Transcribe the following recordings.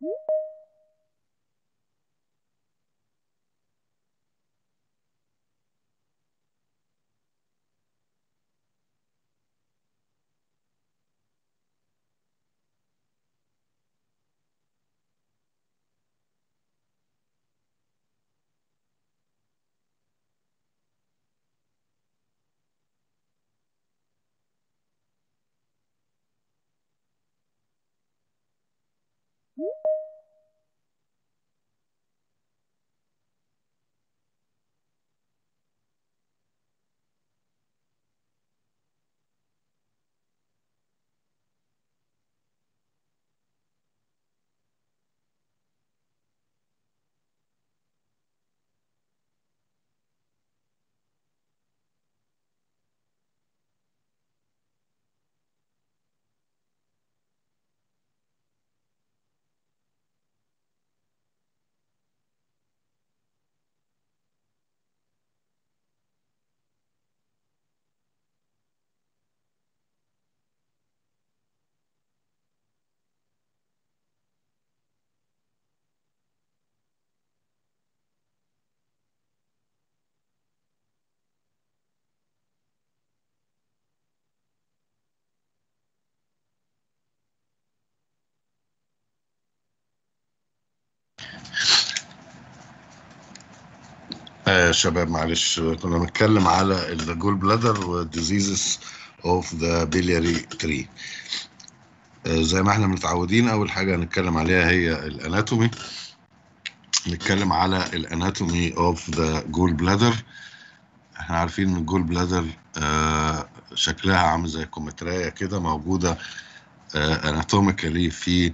آه شباب معلش كنا بنتكلم على الجول بلادر والديزيزز اوف ذا بيلياري تري زي ما احنا متعودين اول حاجه هنتكلم عليها هي الاناتومي نتكلم على الاناتومي اوف ذا جول بلادر احنا عارفين ان الجول بلادر آه شكلها عامل زي كومترايه كده موجوده آه اناتوميكالي في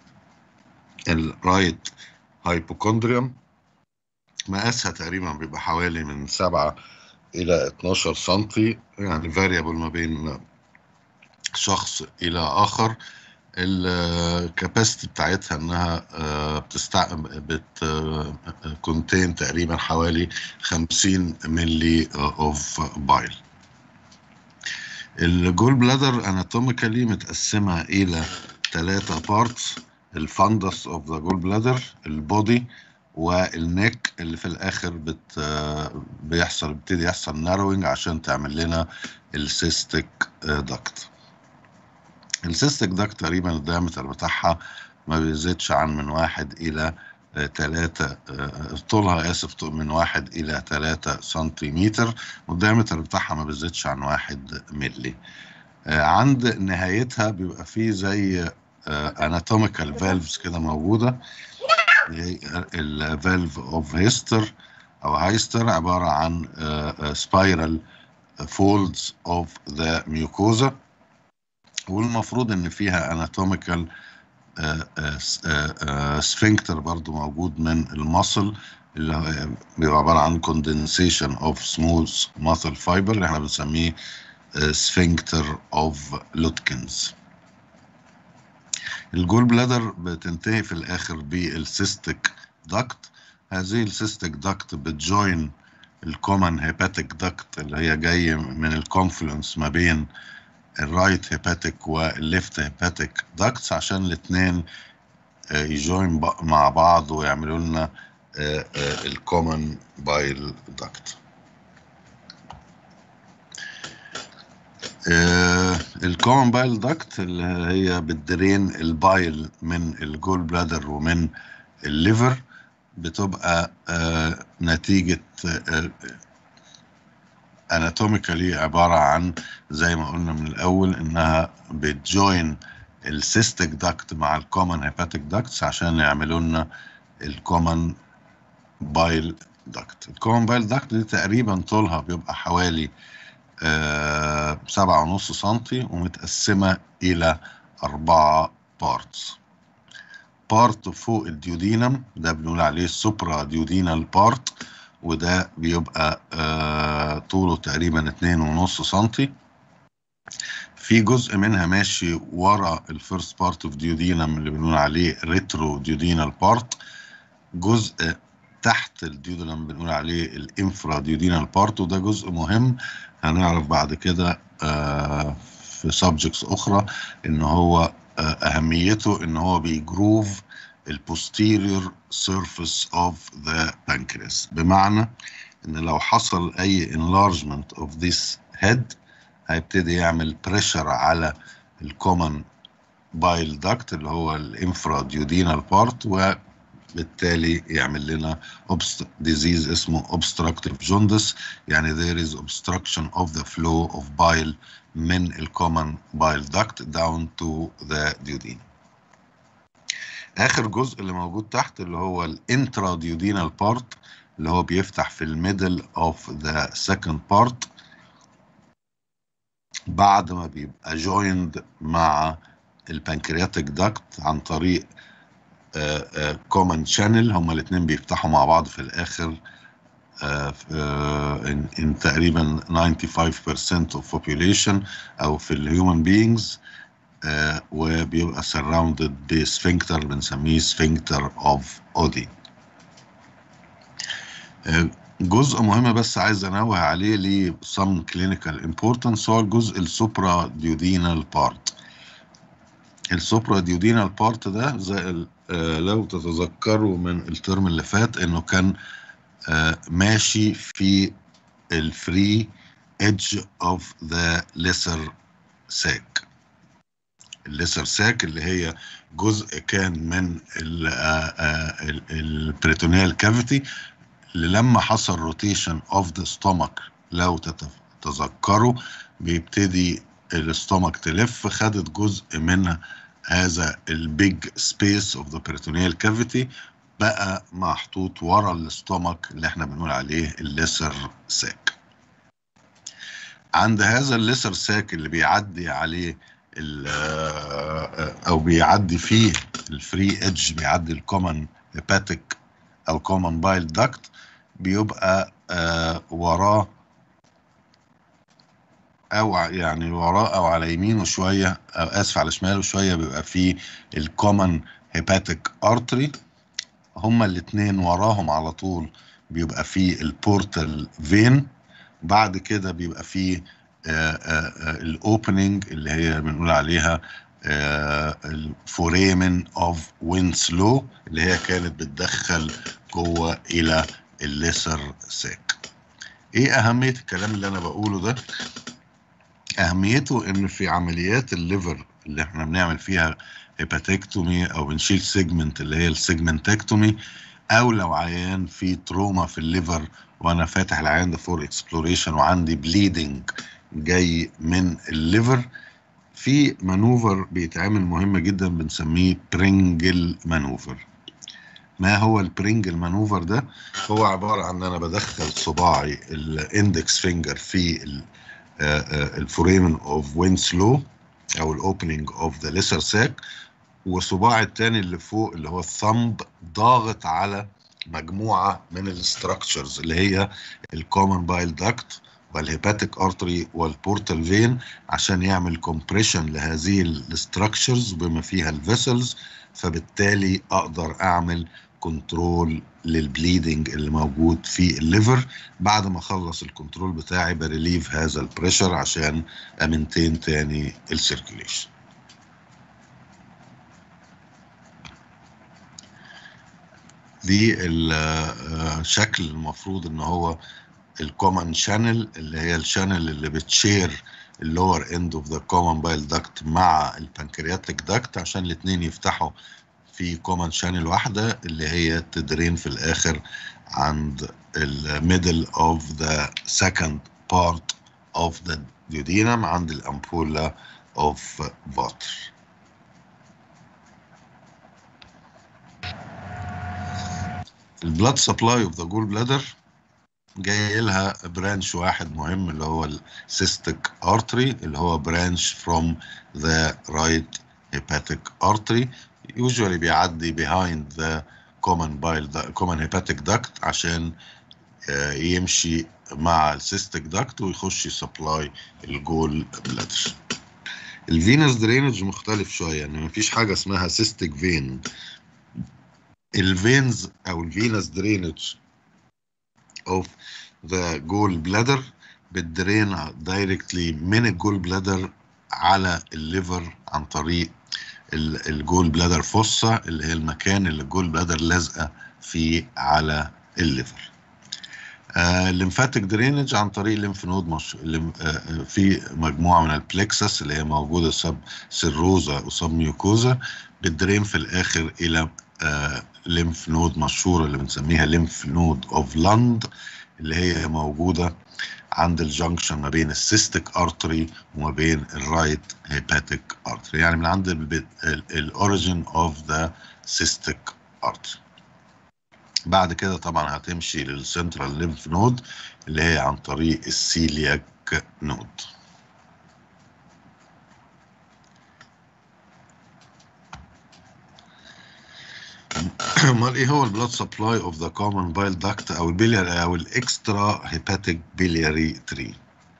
الرايت هايبوكوندريوم مقاسها تقريبا بيبقى حوالي من 7 إلى 12 سنتي يعني فاريبل ما بين شخص إلى آخر الكاباسيتي بتاعتها انها بتستع بت كونتين تقريبا حوالي 50 ملي اوف بايل الجول بلادر اناتوميكالي متقسمه الى ثلاثه بارتس الفندس اوف ذا جول بلادر البودي والنك اللي في الاخر بت بيحصل بيبتدي يحصل ناروينج عشان تعمل لنا السيستيك داكت السيستيك داكت تقريبا الدايمتر بتاعها ما بيزيدش عن من واحد الى تلاتة طولها اسف من واحد الى تلاتة سنتيمتر والدايمتر بتاعها ما بيزيدش عن واحد ملي عند نهايتها بيبقى فيه زي اناتوميكال فالفز كده موجوده الفالف اوف هيستر او هايستر عباره عن سبايرال فولدز اوف ذا ميوكوزا والمفروض ان فيها اناتوميكال سفنكتر برضو موجود من المصل اللي بيبقى عباره عن كوندنسيشن اوف سموث ماسل فايبر اللي احنا بنسميه سفنكتر اوف لوتكنز الجول بلادر بتنتهي في الاخر بالسيستيك داكت هذه السيستيك داكت بتجوين الكومن هيباتيك داكت اللي هي جاي من الكونفلونس ما بين الرايت هيباتيك والليفت هيباتيك داكتس عشان الاثنين يجوين مع بعض ويعملوا لنا الكومن بايل داكت الكومن بايل داكت اللي هي بتدرين البايل من الجول بلادر ومن الليفر بتبقى آه نتيجة آه اناتوميكالي عبارة عن زي ما قلنا من الأول إنها بتجوين السيستيك داكت مع الكومن هيباتيك داكتس عشان يعملوا لنا الكومن بايل داكت الكومن بايل داكت دي تقريبا طولها بيبقى حوالي آه سبعة ونص سنتي ومتقسمة إلى أربعة بارتس بارت فوق الديودينم ده بنقول عليه السوبرا ديودينال بارت وده بيبقى آه طوله تقريبا اتنين ونص سنتي في جزء منها ماشي ورا الفيرست بارت اوف ديودينم اللي بنقول عليه ريترو ديودينال بارت جزء تحت الديودينم بنقول عليه الانفرا ديودينال بارت وده جزء مهم هنعرف بعد كده آه في سبجكتس اخرى ان هو آه اهميته ان هو بيجروف البوستيريور سيرفيس اوف ذا بانكرياس بمعنى ان لو حصل اي enlargement of this head هيبتدي يعمل بريشر على الكومن بايل داكت اللي هو الانفرا ديودينال بارت وبالتالي يعمل لنا ديزيز اسمه obstructive jaundice يعني there is obstruction of the flow of bile من الكومن بايل داكت down to the duodenum اخر جزء اللي موجود تحت اللي هو الانترا ديودينال بارت اللي هو بيفتح في الميدل اوف ذا سكند بارت بعد ما بيبقى جويند مع البنكرياتيك داكت عن طريق كومن شانل هما الاثنين بيفتحوا مع بعض في الاخر ان uh, تقريبا 95% of population او في الهيومن بينجز uh, وبيبقى surrounded بسفنكتر بنسميه سفنكتر اوف اودي جزء مهم بس عايز انوه عليه ليه some clinical importance هو الجزء السوبرا ديودينال بارت السوبرا ديودينال بارت ده زي آه لو تتذكروا من الترم اللي فات انه كان آه ماشي في الفري edge of the lesser sac الليسر ساك اللي هي جزء كان من البريتونيال كافيتي اللي لما حصل روتيشن اوف ذا ستومك لو تتذكروا بيبتدي الستومك تلف خدت جزء من هذا البيج سبيس اوف ذا peritoneal كافيتي بقى محطوط ورا الستومك اللي احنا بنقول عليه الليسر ساك عند هذا الليسر ساك اللي بيعدي عليه او بيعدي فيه الفري ايدج بيعدي الكومن هيباتيك او كومن بايل داكت بيبقى آه وراه او يعني وراه او على يمينه شويه او اسف على شماله شويه بيبقى فيه الكومن هيباتيك ارتري هما الاثنين وراهم على طول بيبقى فيه البورتال فين بعد كده بيبقى فيه الاوبننج اللي هي بنقول عليها الفوريمن اوف وينسلو اللي هي كانت بتدخل جوه الى الليسر ساك ايه اهميه الكلام اللي انا بقوله ده اهميته ان في عمليات الليفر اللي احنا بنعمل فيها هيباتكتومي او بنشيل سيجمنت اللي هي السيجمنتكتومي او لو عيان في تروما في الليفر وانا فاتح العيان ده فور اكسبلوريشن وعندي بليدنج جاي من الليفر في مانوفر بيتعمل مهم جدا بنسميه برينجل مانوفر ما هو البرينجل مانوفر ده هو عبارة عن ان انا بدخل صباعي الاندكس فينجر في الفوريمن اوف وينسلو او الاوبننج اوف ذا ليسر ساك وصباعي التاني اللي فوق اللي هو الثمب ضاغط على مجموعة من الاستراكشرز اللي هي الكومن بايل داكت والهيباتيك ارتري والبورتال فين عشان يعمل كومبريشن لهذه الاستراكشرز بما فيها الفيسلز فبالتالي اقدر اعمل كنترول للبليدنج اللي موجود في الليفر بعد ما اخلص الكنترول بتاعي بريليف هذا البريشر عشان امنتين تاني السيركيليشن دي الشكل المفروض ان هو الكومن شانل اللي هي الشانل اللي بتشير اللور اند اوف ذا كومن بايل داكت مع البنكرياتيك داكت عشان الاثنين يفتحوا في كومن شانل واحده اللي هي تدرين في الاخر عند الميدل اوف ذا سكند بارت اوف ذا duodenum عند الامبولا اوف فاتر البلاد سبلاي اوف ذا جول بلادر جاي لها برانش واحد مهم اللي هو السيستيك ارتري اللي هو برانش فروم ذا رايت هيباتيك ارتري usually بيعدي behind the common bile common hepatic duct عشان يمشي مع السيستيك داكت ويخش يسبلاي الجول بلادر الفينس درينج مختلف شويه يعني مفيش حاجه اسمها سيستيك فين الفينز او الفينس درينج اوف ذا جول بلادر بتدرين دايركتلي من الجول بلادر على الليفر عن طريق الجول بلادر فوسا اللي هي المكان اللي الجول بلادر لازقه فيه على الليفر الليمفاتيك درينج عن طريق الليمف نود مش... الليم... آه في مجموعه من البلكسس اللي هي موجوده سب سيروزا وسب ميوكوزا بتدرين في الاخر الى آه ليمف نود مشهوره اللي بنسميها ليمف نود اوف لاند اللي هي موجوده عند الجنكشن ما بين السيستيك ارتري وما بين الرايت هيباتيك ارتري يعني من عند الاوريجين اوف ذا سيستيك ارتري بعد كده طبعا هتمشي للسنترال ليمف نود اللي هي عن طريق السيلياك نود امال ايه هو البلاد سبلاي اوف ذا كومن بايل داكت او البيلياري او الاكسترا هيباتيك بيلياري تري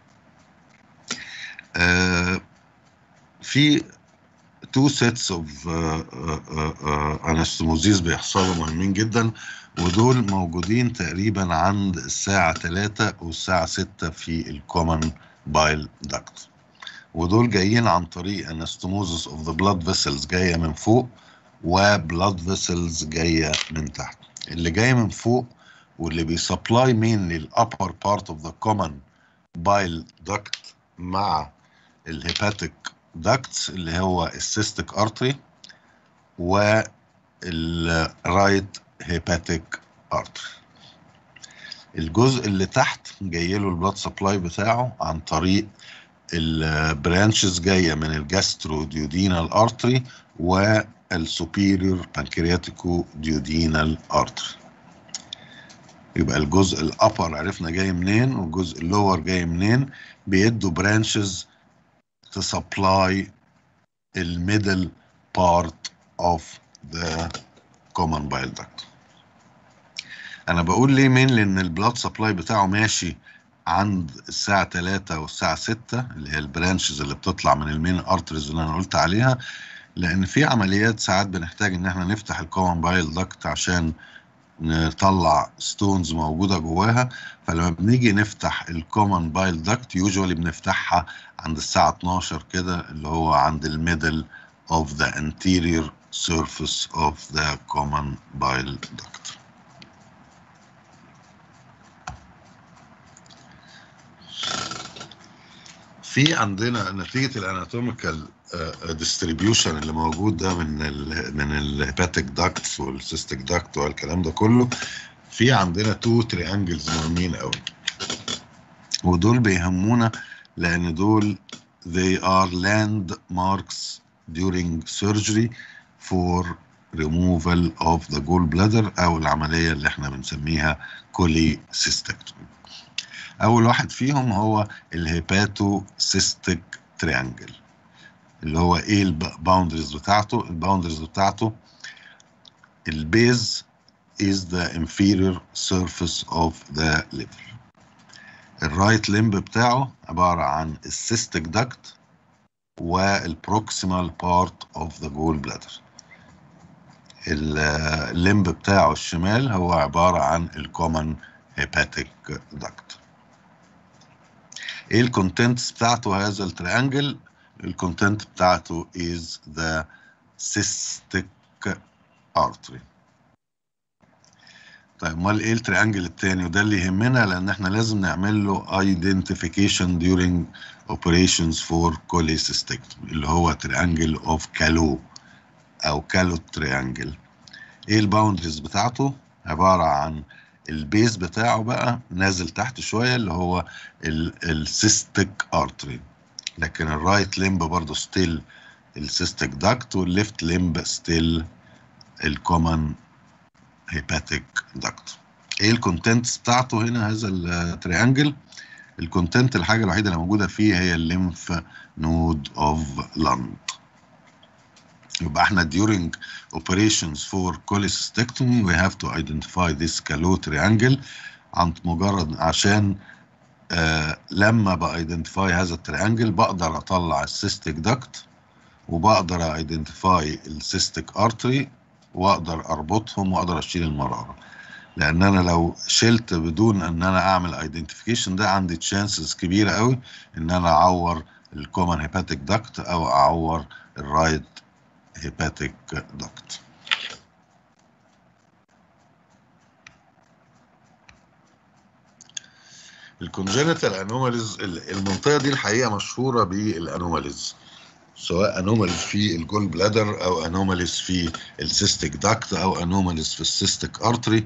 آه في تو سيتس اوف انستموزيز بيحصلوا مهمين جدا ودول موجودين تقريبا عند الساعة 3 والساعة 6 في الكومن بايل داكت ودول جايين عن طريق انستموزس اوف ذا بلاد فيسلز جاية من فوق وبلاد فيسلز جاية من تحت اللي جاي من فوق واللي بيسبلاي مين للأبر بارت اوف ذا كومن بايل داكت مع الهيباتيك داكتس اللي هو السيستيك ارتري والرايت هيباتيك ارتري الجزء اللي تحت جاي له البلاد سبلاي بتاعه عن طريق البرانشز جايه من الجاسترو ديودينال ارتري والسوبيريور بانكرياتيكو ديودينال ارتري يبقى الجزء الابر عرفنا جاي منين والجزء اللور جاي منين بيدوا برانشز تسبلاي الميدل بارت اوف ذا كومن بايل داكت انا بقول ليه مين لان البلاد سبلاي بتاعه ماشي عند الساعة 3 والساعة 6 اللي هي البرانشز اللي بتطلع من المين ارتريز اللي انا قلت عليها لان في عمليات ساعات بنحتاج ان احنا نفتح الكومن بايل داكت عشان نطلع ستونز موجوده جواها فلما بنيجي نفتح الكومن بايل داكت يوجوالي بنفتحها عند الساعه 12 كده اللي هو عند الميدل of the anterior surface of the common bile duct. في عندنا نتيجة الاناتوميكال ديستريبيوشن اللي موجود ده من ال من الهيباتيك داكتس والسيستيك داكت والكلام ده كله في عندنا تو تريانجلز مهمين قوي ودول بيهمونا لان دول they are landmarks during surgery for removal of the gallbladder او العمليه اللي احنا بنسميها كوليسيستكتومي اول واحد فيهم هو الهيباتو سيستيك تريانجل اللي هو ايه الباوندريز بتاعته الباوندريز بتاعته البيز is the inferior surface of the liver الرايت لمب بتاعه عبارة عن السيستيك داكت والبروكسيمال بارت اوف ذا جول بلادر اللمب بتاعه الشمال هو عبارة عن الكومن هيباتيك داكت ايه الكونتنتس بتاعته هذا التريانجل الكونتنت بتاعته is the cystic artery طيب امال ايه التريانجل التاني وده اللي يهمنا لان احنا لازم نعمل له identification during operations for cholecystectomy اللي هو تريانجل اوف كالو او كالو تريانجل ايه الباوندريز بتاعته عبارة عن البيز بتاعه بقى نازل تحت شوية اللي هو السيستيك ارتري لكن الرايت لمب برضه ستيل السيستيك داكت والليفت لمب ستيل الكومن هيباتيك داكت ايه الكونتنتس بتاعته هنا هذا التريانجل الكونتنت الحاجه الوحيده اللي موجوده فيه هي الليمف نود اوف لاند يبقى احنا during operations for cholecystectomy we have to identify this callow triangle عن مجرد عشان آه لما بايدنتيفاي هذا التريانجل بقدر اطلع السيستيك داكت وبقدر ايدنتيفاي السيستيك ارتري واقدر اربطهم واقدر اشيل المراره لان انا لو شلت بدون ان انا اعمل ايدنتيفيكيشن ده عندي تشانسز كبيره قوي ان انا اعور الكومن هيباتيك داكت او اعور الرايت هيباتيك دكت الكونجنتال انوماليز المنطقه دي الحقيقه مشهوره بالانوماليز سواء انوماليز في الجول بلادر او انوماليز في السيستيك داكت او انوماليز في السيستيك ارتري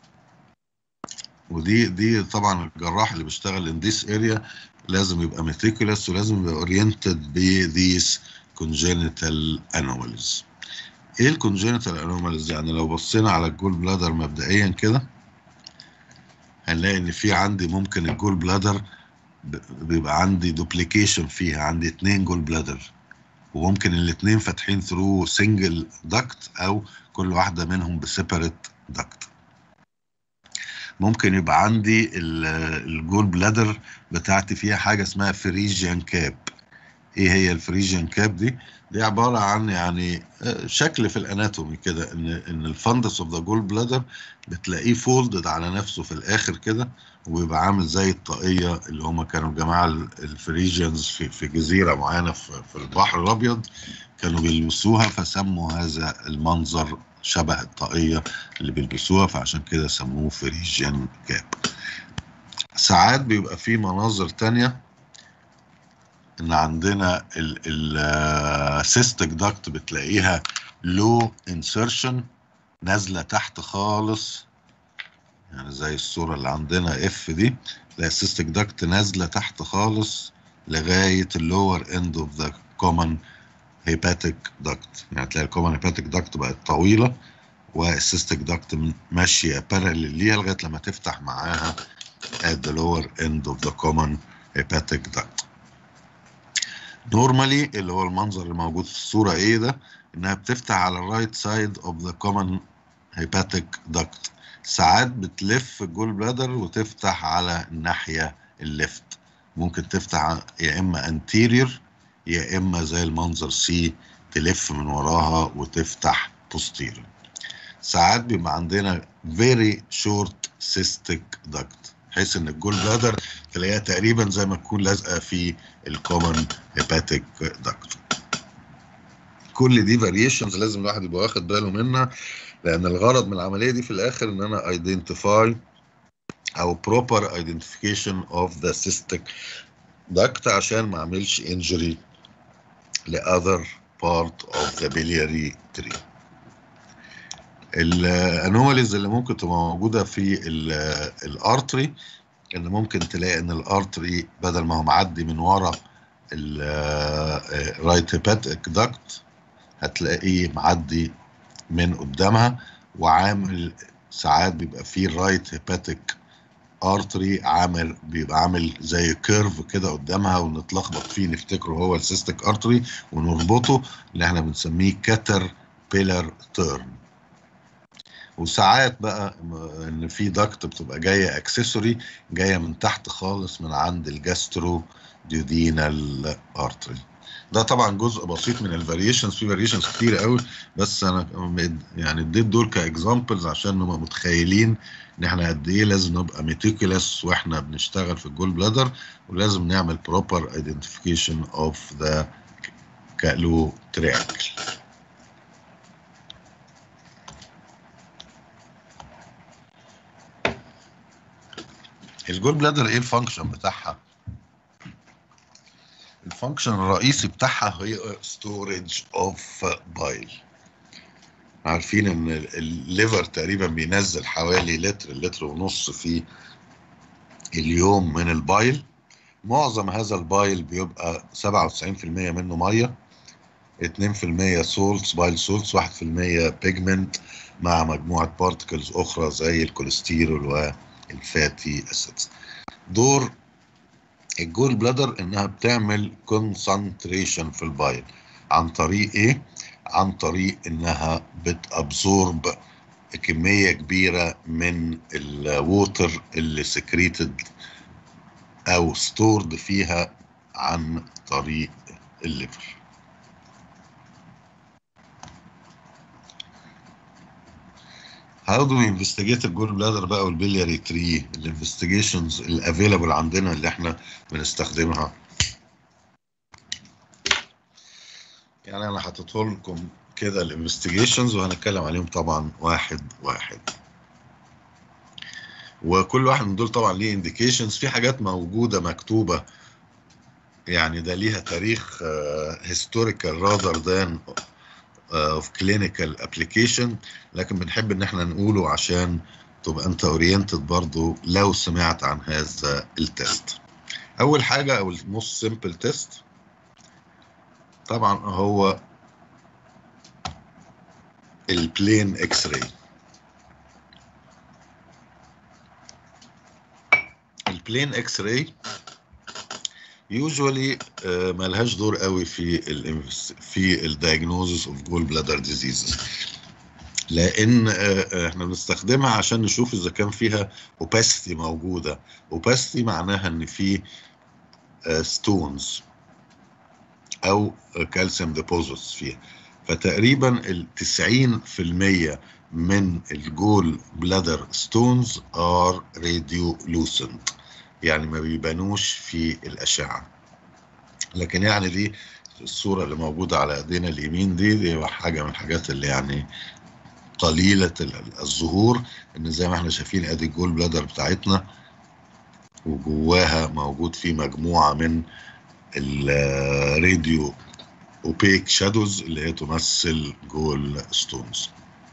ودي دي طبعا الجراح اللي بيشتغل ان ذيس اريا لازم يبقى ميتيكولس ولازم يبقى اورينتد بذيس كونجنتال انوماليز ايه الكونجنتال انوماليز يعني لو بصينا على الجول بلادر مبدئيا كده هنلاقي ان في عندي ممكن الجول بلادر بيبقى عندي دوبليكيشن فيها عندي اتنين جول بلادر وممكن الاتنين فاتحين ثرو سنجل داكت او كل واحده منهم بسيبريت داكت ممكن يبقى عندي الجول بلادر بتاعتي فيها حاجه اسمها فريجيان كاب ايه هي الفريجيان كاب دي دي عباره عن يعني شكل في الاناتومي كده ان ان الفندس اوف ذا جول بلادر بتلاقيه فولدد على نفسه في الاخر كده ويبقى عامل زي الطاقيه اللي هم كانوا جماعه الفريجيانز في, في جزيره معينه في, في البحر الابيض كانوا بيلبسوها فسموا هذا المنظر شبه الطاقيه اللي بيلبسوها فعشان كده سموه فريجيان كاب ساعات بيبقى في مناظر تانية ان عندنا السيستك داكت بتلاقيها لو انسرشن نازله تحت خالص يعني زي الصوره اللي عندنا اف دي تلاقي السيستك داكت نازله تحت خالص لغايه اللور اند اوف ذا كومن هيباتيك داكت يعني تلاقي الكومن هيباتيك داكت بقت طويله والسيستك داكت ماشيه باراليل ليها لغايه لما تفتح معاها at the lower end of the common hepatic duct نورمالي اللي هو المنظر اللي موجود في الصورة ايه ده انها بتفتح على الرايت سايد اوف ذا كومن هيباتيك داكت ساعات بتلف الجول بلادر وتفتح على الناحية الليفت ممكن تفتح يا اما انتيرير يا اما زي المنظر سي تلف من وراها وتفتح بوستيرير ساعات بيبقى عندنا very short cystic duct بحيث ان الجول بلادر تلاقيها تقريبا زي ما تكون لازقه في الكومن هيباتيك داكت كل دي فاريشنز لازم الواحد يبقى واخد باله منها لان الغرض من العمليه دي في الاخر ان انا ايدنتيفاي او بروبر ايدنتيفيكيشن اوف ذا سيستيك داكت عشان ما اعملش انجري لاذر بارت اوف ذا بيلياري تري الانوماليز اللي ممكن تبقى موجوده في الارتري ان ممكن تلاقي ان الارتري بدل ما هو معدي من ورا الرايت هيباتيك داكت هتلاقيه معدي من قدامها وعامل ساعات بيبقى فيه الرايت هيباتيك ارتري عامل بيبقى عامل زي كيرف كده قدامها ونتلخبط فيه نفتكره هو السيستيك ارتري ونربطه اللي احنا بنسميه كاتر بيلر تيرن وساعات بقى ان في داكت بتبقى جايه اكسسوري جايه من تحت خالص من عند الجاسترو ديودينال ارتري ده طبعا جزء بسيط من الفاريشنز في فاريشنز كتير قوي بس انا يعني اديت دول كاكزامبلز عشان نبقى متخيلين ان احنا قد ايه لازم نبقى ميتيكولس واحنا بنشتغل في الجول بلادر ولازم نعمل بروبر ايدنتيفيكيشن اوف ذا كالو تريانجل الجول بلادر ايه الفانكشن بتاعها الفانكشن الرئيسي بتاعها هي ستورج اوف بايل عارفين ان الليفر تقريبا بينزل حوالي لتر لتر ونص في اليوم من البايل معظم هذا البايل بيبقى 97% منه ميه 2% سولتس بايل سولتس 1% بيجمنت مع مجموعه بارتكلز اخرى زي الكوليسترول والفاتي اسيدز دور الجول بلادر انها بتعمل كونسنتريشن في البايل عن طريق ايه عن طريق انها بتابزورب كميه كبيره من الووتر اللي سكريتد او ستورد فيها عن طريق الليفر How do we investigate الجول بلادر بقى والبلياري تري الانفستيجيشنز الافيلابل عندنا اللي احنا بنستخدمها يعني انا حاطط لكم كده الانفستيجيشنز وهنتكلم عليهم طبعا واحد واحد وكل واحد من دول طبعا ليه انديكيشنز في حاجات موجوده مكتوبه يعني ده ليها تاريخ هيستوريكال راذر ذان اوف كلينيكال ابلكيشن لكن بنحب ان احنا نقوله عشان تبقى انت اورينتد برضو لو سمعت عن هذا التست اول حاجه او الموست سمبل تيست طبعا هو البلين اكس راي البلين اكس راي يوجوالي ملهاش دور قوي في ال في الدايجنوزس اوف جول بلادر ديزيزز لان احنا بنستخدمها عشان نشوف اذا كان فيها اوباسيتي موجوده اوباسيتي معناها ان في ستونز او كالسيوم ديبوزيتس فيها فتقريبا ال 90% من الجول بلادر ستونز ار راديو لوسنت يعني ما بيبانوش في الاشعه لكن يعني دي الصوره اللي موجوده على ايدينا اليمين دي دي حاجه من الحاجات اللي يعني قليله الظهور ان زي ما احنا شايفين ادي الجول بلادر بتاعتنا وجواها موجود في مجموعه من الراديو اوبيك شادوز اللي هي تمثل جول ستونز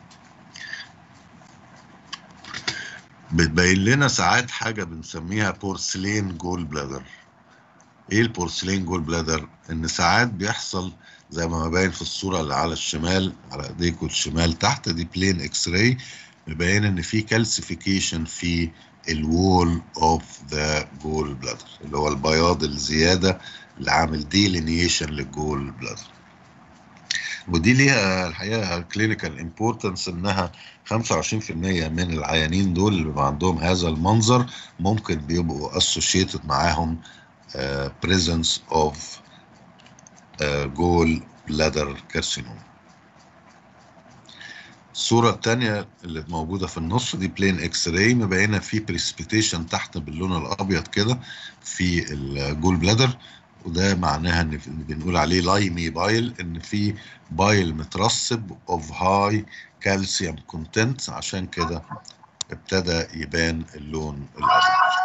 بتبين لنا ساعات حاجه بنسميها بورسلين جول بلادر ايه البورسلين جول بلادر ان ساعات بيحصل زي ما باين في الصوره اللي على الشمال على ايديكم الشمال تحت دي بلين اكس راي مبين ان في كالسيفيكيشن في الوول اوف ذا جول بلادر اللي هو البياض الزياده اللي عامل ديلينيشن للجول بلادر ودي ليها الحقيقه كلينيكال امبورتنس انها 25% من العيانين دول اللي بيبقى عندهم هذا المنظر ممكن بيبقوا اسوشيتد معاهم بريزنس اوف جول بلادر كارسينوم الصورة الثانية اللي موجودة في النص دي بلين اكس راي مبينة في بريسبيتيشن تحت باللون الأبيض كده في الجول بلادر وده معناها ان بنقول عليه لايمي بايل ان في بايل مترسب اوف هاي كالسيوم كونتنت عشان كده ابتدى يبان اللون الابيض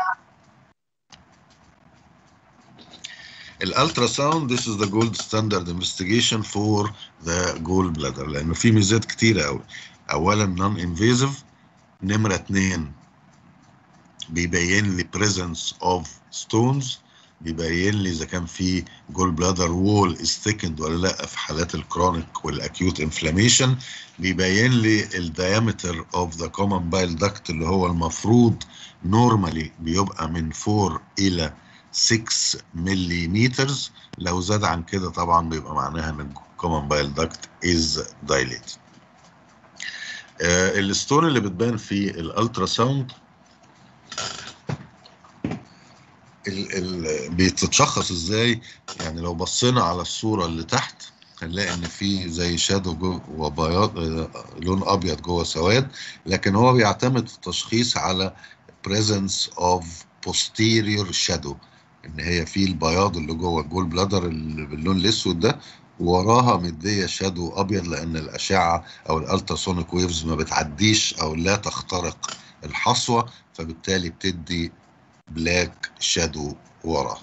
الالترا ساوند this is the gold standard investigation for the gall bladder لانه في ميزات كتيره قوي اولا نون انفيزيف نمره اتنين بيبين لي presence of stones بيبين لي اذا كان في جول بلادر وول استيكند ولا لا في حالات الكرونيك والاكيوت انفلاميشن بيبين لي الدايمتر اوف ذا كومن بايل داكت اللي هو المفروض نورمالي بيبقى من 4 الى 6 ملم لو زاد عن كده طبعا بيبقى معناها ان الكومن بايل داكت از دايليت الستون اللي بتبان في الالترا ساوند ال ال بيتشخص ازاي يعني لو بصينا على الصوره اللي تحت هنلاقي ان في زي شادو جوه بياض لون ابيض جوه سواد لكن هو بيعتمد في التشخيص على presence of posterior shadow ان هي في البياض اللي جوه الجول بلادر اللي باللون الاسود ده وراها مديه شادو ابيض لان الاشعه او الالتراسونيك ويفز ما بتعديش او لا تخترق الحصوه فبالتالي بتدي بلاك شادو وراه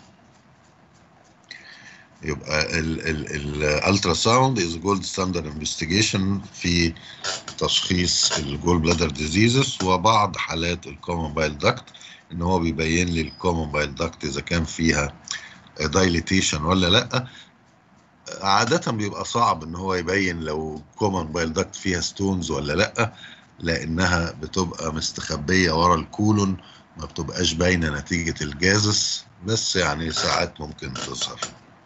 يبقى الالترا ساوند از جولد ستاندرد انفستيجيشن في تشخيص الجول بلادر ديزيزز وبعض حالات الكومن بايل داكت ان هو بيبين لي الكومن بايل داكت اذا كان فيها دايليتيشن ولا لا عادة بيبقى صعب ان هو يبين لو كومن بايل داكت فيها ستونز ولا لا لانها بتبقى مستخبية ورا الكولون ما بتبقاش باينة نتيجة الجازس بس يعني ساعات ممكن تظهر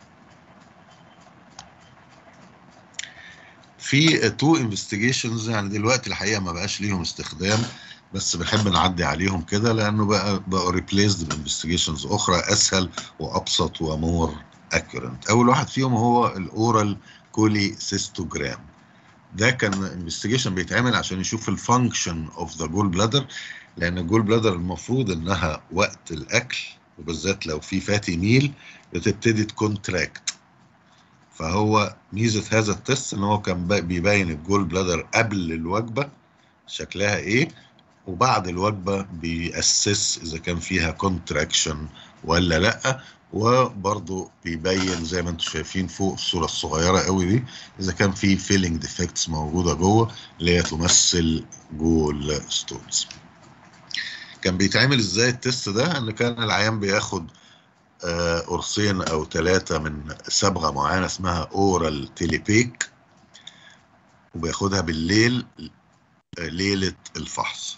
في تو انفستيجيشنز يعني دلوقتي الحقيقه ما بقاش ليهم استخدام بس بنحب نعدي عليهم كده لانه بقى بقوا ريبليسد بانفستيجيشنز اخرى اسهل وابسط ومور اكيورنت اول واحد فيهم هو الاورال كولي سيستوجرام ده كان انفستيجيشن بيتعمل عشان يشوف الفانكشن اوف ذا جول بلادر لان الجول بلادر المفروض انها وقت الاكل وبالذات لو في فاتي ميل بتبتدي تكونتراكت فهو ميزه هذا التست ان هو كان بيبين الجول بلادر قبل الوجبه شكلها ايه وبعد الوجبه بيأسس اذا كان فيها كونتراكشن ولا لا وبرضه بيبين زي ما انتم شايفين فوق الصوره الصغيره قوي دي اذا كان في فيلينج ديفكتس موجوده جوه اللي هي تمثل جول ستونز كان بيتعمل ازاي التست ده ان كان العيان بياخد قرصين او ثلاثه من صبغه معينه اسمها اورال تيليبيك وبياخدها بالليل ليله الفحص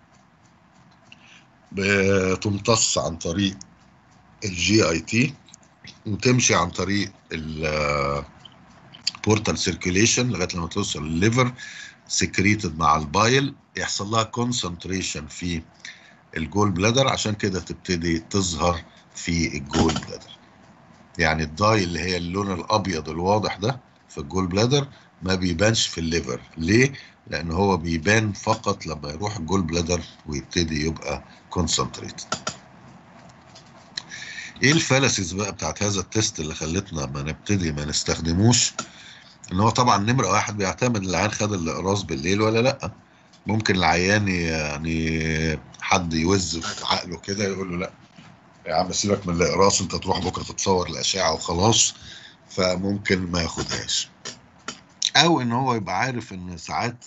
بتمتص عن طريق الجي اي تي وتمشي عن طريق البورتال سيركيليشن لغايه لما توصل للليفر سكريتد مع البايل يحصل لها كونسنتريشن في الجول بلادر عشان كده تبتدي تظهر في الجول بلادر يعني الداي اللي هي اللون الابيض الواضح ده في الجول بلادر ما بيبانش في الليفر ليه لان هو بيبان فقط لما يروح الجول بلادر ويبتدي يبقى كونسنتريتد ايه الفالسيز بقى بتاعت هذا التست اللي خلتنا ما نبتدي ما نستخدموش ان هو طبعا نمره واحد بيعتمد العيان خد الاقراص بالليل ولا لا ممكن العيان يعني حد يوز في عقله كده يقول له لا يا عم سيبك من الاقراص انت تروح بكره تتصور الاشعه وخلاص فممكن ما ياخدهاش او ان هو يبقى عارف ان ساعات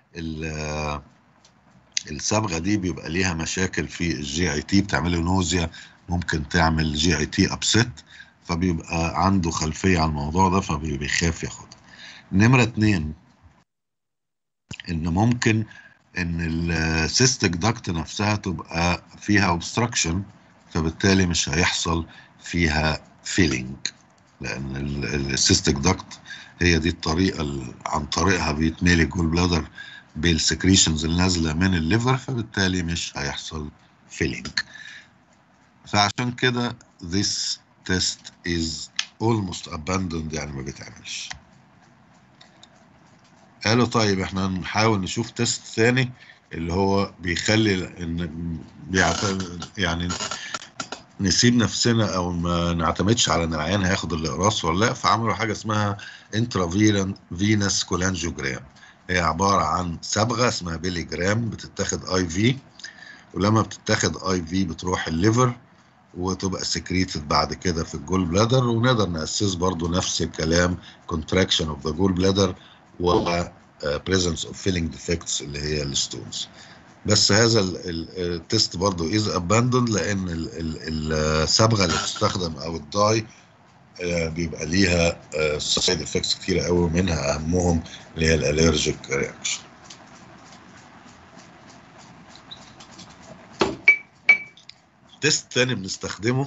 الصبغه دي بيبقى ليها مشاكل في الجي اي تي بتعمله نوزيا ممكن تعمل جي اي تي ابست فبيبقى عنده خلفيه عن الموضوع ده فبيخاف ياخدها نمره اتنين ان ممكن ان السيستك داكت نفسها تبقى فيها اوبستراكشن فبالتالي مش هيحصل فيها فيلينج لان السيستك داكت هي دي الطريقه اللي عن طريقها بيتملي الجول بلادر بالسكريشنز النازله من الليفر فبالتالي مش هيحصل فيلينج فعشان كده this test is almost abandoned يعني ما بيتعملش قالوا طيب احنا نحاول نشوف تيست ثاني اللي هو بيخلي ان بيعتمد يعني نسيب نفسنا او ما نعتمدش على ان العيان هياخد الاقراص ولا لا فعملوا حاجه اسمها انترا فينس كولانجيوجرام هي عباره عن صبغه اسمها بيلي جرام بتتاخد اي في ولما بتتاخد اي في بتروح الليفر وتبقى سكريتد بعد كده في الجول بلادر ونقدر ناسس برضو نفس الكلام contraction of the gall bladder و presence of filling defects اللي هي الستونز بس هذا التست برضو از abandoned لان الصبغه اللي بتستخدم او الداي بيبقى ليها سايد افكتس كتيره قوي منها اهمهم اللي هي الالرجيك رياكشن تيست تاني بنستخدمه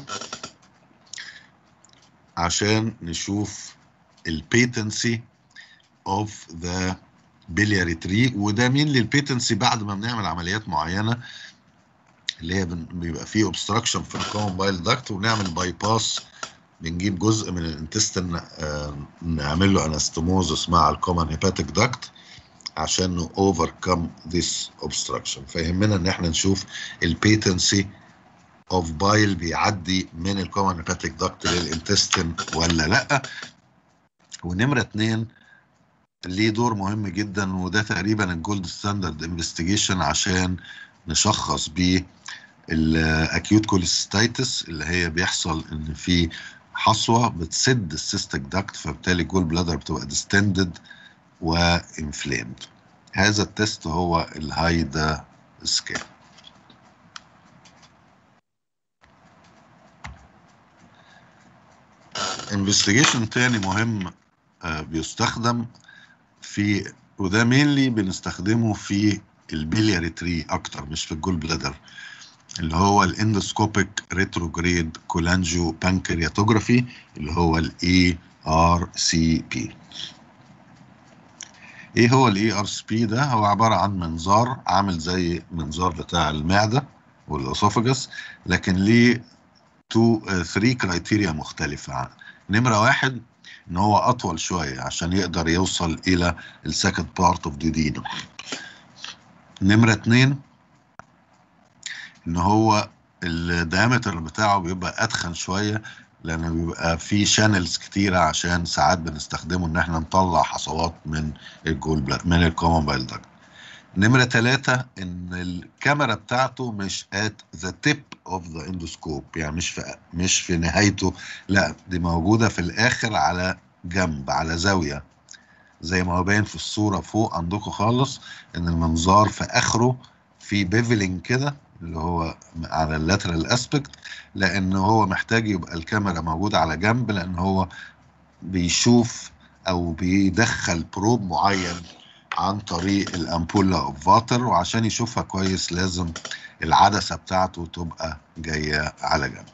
عشان نشوف البيتنسي اوف ذا بيلياري تري وده مين للبيتنسي بعد ما بنعمل عمليات معينه اللي هي بيبقى فيه اوبستراكشن في الكومن بايل داكت ونعمل باي باس بنجيب جزء من الانتستين آه نعمل له انستموزس مع الكومن هيباتيك داكت عشان اوفركم ذيس اوبستراكشن فيهمنا ان احنا نشوف البيتنسي اوف بايل بيعدي من الكومن هيباتيك داكت للانتستين ولا لا ونمره اتنين ليه دور مهم جدا وده تقريبا الجولد ستاندرد انفستيجيشن عشان نشخص بيه الاكيوت كوليستايتس اللي هي بيحصل ان في حصوه بتسد السيستك داكت فبالتالي الجول بلادر بتبقى ديستندد وانفليمد هذا التست هو الهايدا سكان انفستيجيشن تاني مهم آه بيستخدم في وده مينلي بنستخدمه في البيلياري تري اكتر مش في الجول بلادر اللي هو الاندوسكوبيك ريتروجريد كولانجيو بانكرياتوجرافي اللي هو الاي ار سي بي ايه هو الاي ار سي بي ده هو عباره عن منظار عامل زي منظار بتاع المعده والاسوفجس لكن ليه تو 3 كرايتيريا مختلفه نمره واحد ان هو اطول شويه عشان يقدر يوصل الى السكند بارت اوف ديدينو نمره اتنين ان هو الديامتر بتاعه بيبقى اتخن شويه لان بيبقى في شانلز كتيره عشان ساعات بنستخدمه ان احنا نطلع حصوات من الجول بلا من الكومن بايل داكت نمرة ثلاثة إن الكاميرا بتاعته مش at the tip of the endoscope يعني مش في مش في نهايته لا دي موجودة في الآخر على جنب على زاوية زي ما هو باين في الصورة فوق عندكم خالص إن المنظار في آخره في بيفلينج كده اللي هو على اللاترال اسبكت لأن هو محتاج يبقى الكاميرا موجودة على جنب لأن هو بيشوف أو بيدخل بروب معين عن طريق الامبولا اوف واتر وعشان يشوفها كويس لازم العدسه بتاعته تبقى جايه على جنب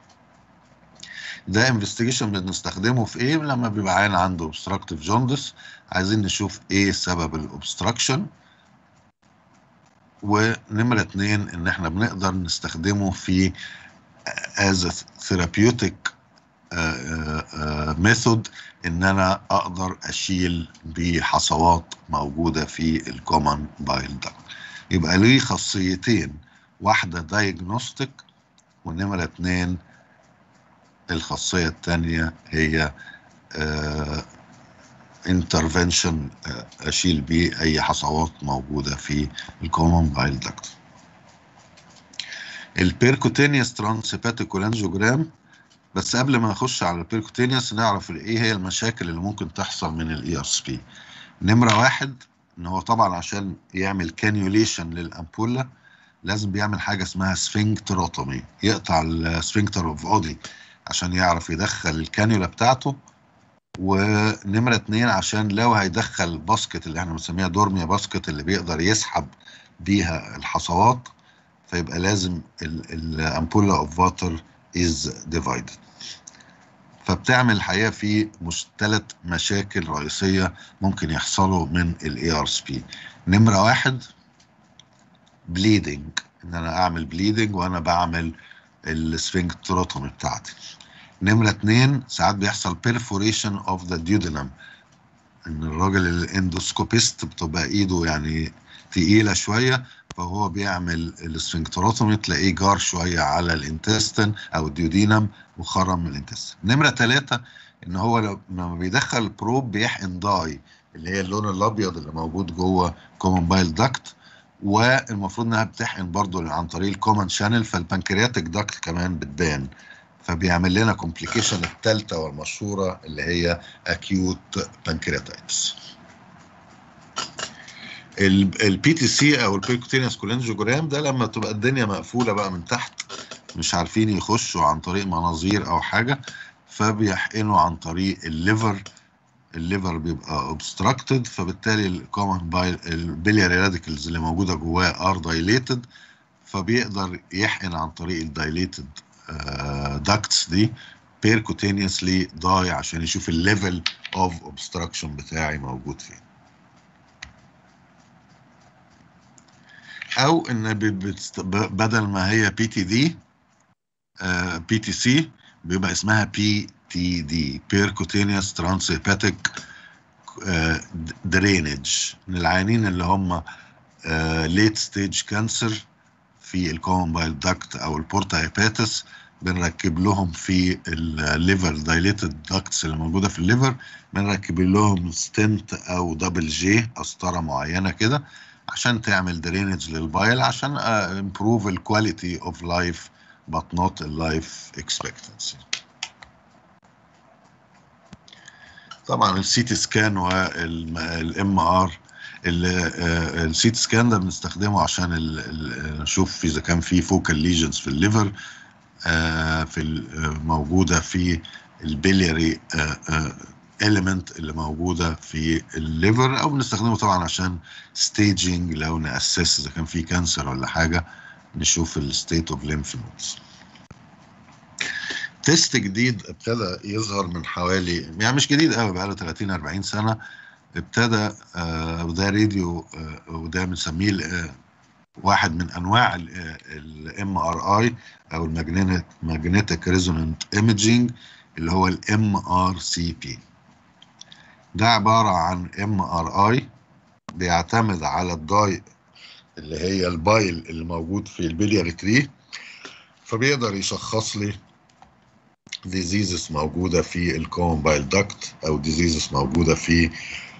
ده انفستيجيشن بنستخدمه في ايه لما بيبقى عين عنده اوبستراكتيف جوندس عايزين نشوف ايه سبب الاوبستراكشن ونمرة اتنين ان احنا بنقدر نستخدمه في as a therapeutic ميثود ان انا اقدر اشيل بحصوات موجوده في الكومن بايل داكت يبقى ليه خاصيتين واحده دايجنوستيك ونمره اتنين الخاصيه الثانيه هي انترفنشن اشيل بيه اي حصوات موجوده في الكومن بايل داكت البيركوتينيوس ترانسيباتيكولانجيوجرام بس قبل ما نخش على البيركوتينيوس نعرف ايه هي المشاكل اللي ممكن تحصل من الاي اس بي نمره واحد ان هو طبعا عشان يعمل كانيوليشن للامبولا لازم بيعمل حاجه اسمها سفنكتروتومي يقطع السفنكتر اوف اودي عشان يعرف يدخل الكانيولا بتاعته ونمرة اتنين عشان لو هيدخل باسكت اللي احنا بنسميها دورميا باسكت اللي بيقدر يسحب بيها الحصوات فيبقى لازم الامبولا اوف واتر is divided فبتعمل الحقيقه في مش ثلاث مشاكل رئيسيه ممكن يحصلوا من الاي ار اس بي نمره واحد بليدنج ان انا اعمل بليدنج وانا بعمل السفنكتروتومي بتاعتي نمره اتنين ساعات بيحصل بيرفوريشن اوف ذا ديودينم ان الراجل الاندوسكوبيست بتبقى ايده يعني تقيله شويه فهو بيعمل السفنكتروتومي تلاقيه جار شويه على الانتستين او الديودينم وخرم من الانتستين نمره ثلاثه ان هو لما بيدخل البروب بيحقن داي اللي هي اللون الابيض اللي موجود جوه كومن بايل داكت والمفروض انها بتحقن برضو عن طريق الكومن شانل فالبنكرياتيك داكت كمان بتبان فبيعمل لنا كومبليكيشن الثالثه والمشهوره اللي هي اكيوت بانكرياتايتس البي تي سي او البيركوتينيوس كولينجوجرام ده لما تبقى الدنيا مقفوله بقى من تحت مش عارفين يخشوا عن طريق مناظير او حاجه فبيحقنوا عن طريق الليفر الليفر بيبقى اوبستراكتد فبالتالي الكومن بايل البلياري راديكلز اللي موجوده جواه ار دايليتد فبيقدر يحقن عن طريق الدايليتد داكتس دي بيركوتينيوسلي داي عشان يشوف الليفل اوف اوبستراكشن بتاعي موجود فين او ان بدل ما هي بي تي دي بي تي سي بيبقى اسمها بي تي دي بيركوتينيوس ترانسيباتيك درينج من العيانين اللي هم ليت ستيج كانسر في الكومن بايل داكت او البورتا هيباتس بنركب لهم في الليفر دايليتد داكتس اللي موجوده في الليفر بنركب لهم ستنت او دبل جي قسطره معينه كده عشان تعمل درينج للبايل عشان امبروف الكواليتي اوف لايف but not اللايف expectancy طبعا السي تي سكان والام ار السي تي سكان ده بنستخدمه عشان نشوف اذا كان في فوكال ليجنز في الليفر في موجوده في البلياري element اللي موجوده في الليفر او بنستخدمه طبعا عشان staging لو ناسس اذا كان في كانسر ولا حاجه نشوف الستيت اوف lymph nodes تيست جديد ابتدى يظهر من حوالي يعني مش جديد قوي بقاله 30 40 سنه ابتدى آه وده راديو آه وده بنسميه آه واحد من انواع الام ار اي او الماجنتيك ريزونانت ايمجينج اللي هو الام ار سي بي ده عباره عن ام ار اي بيعتمد على الداي اللي هي البايل اللي موجود في البلياري تري فبيقدر يشخص لي ديزيزز موجوده في الكومن بايل داكت او ديزيزز موجوده في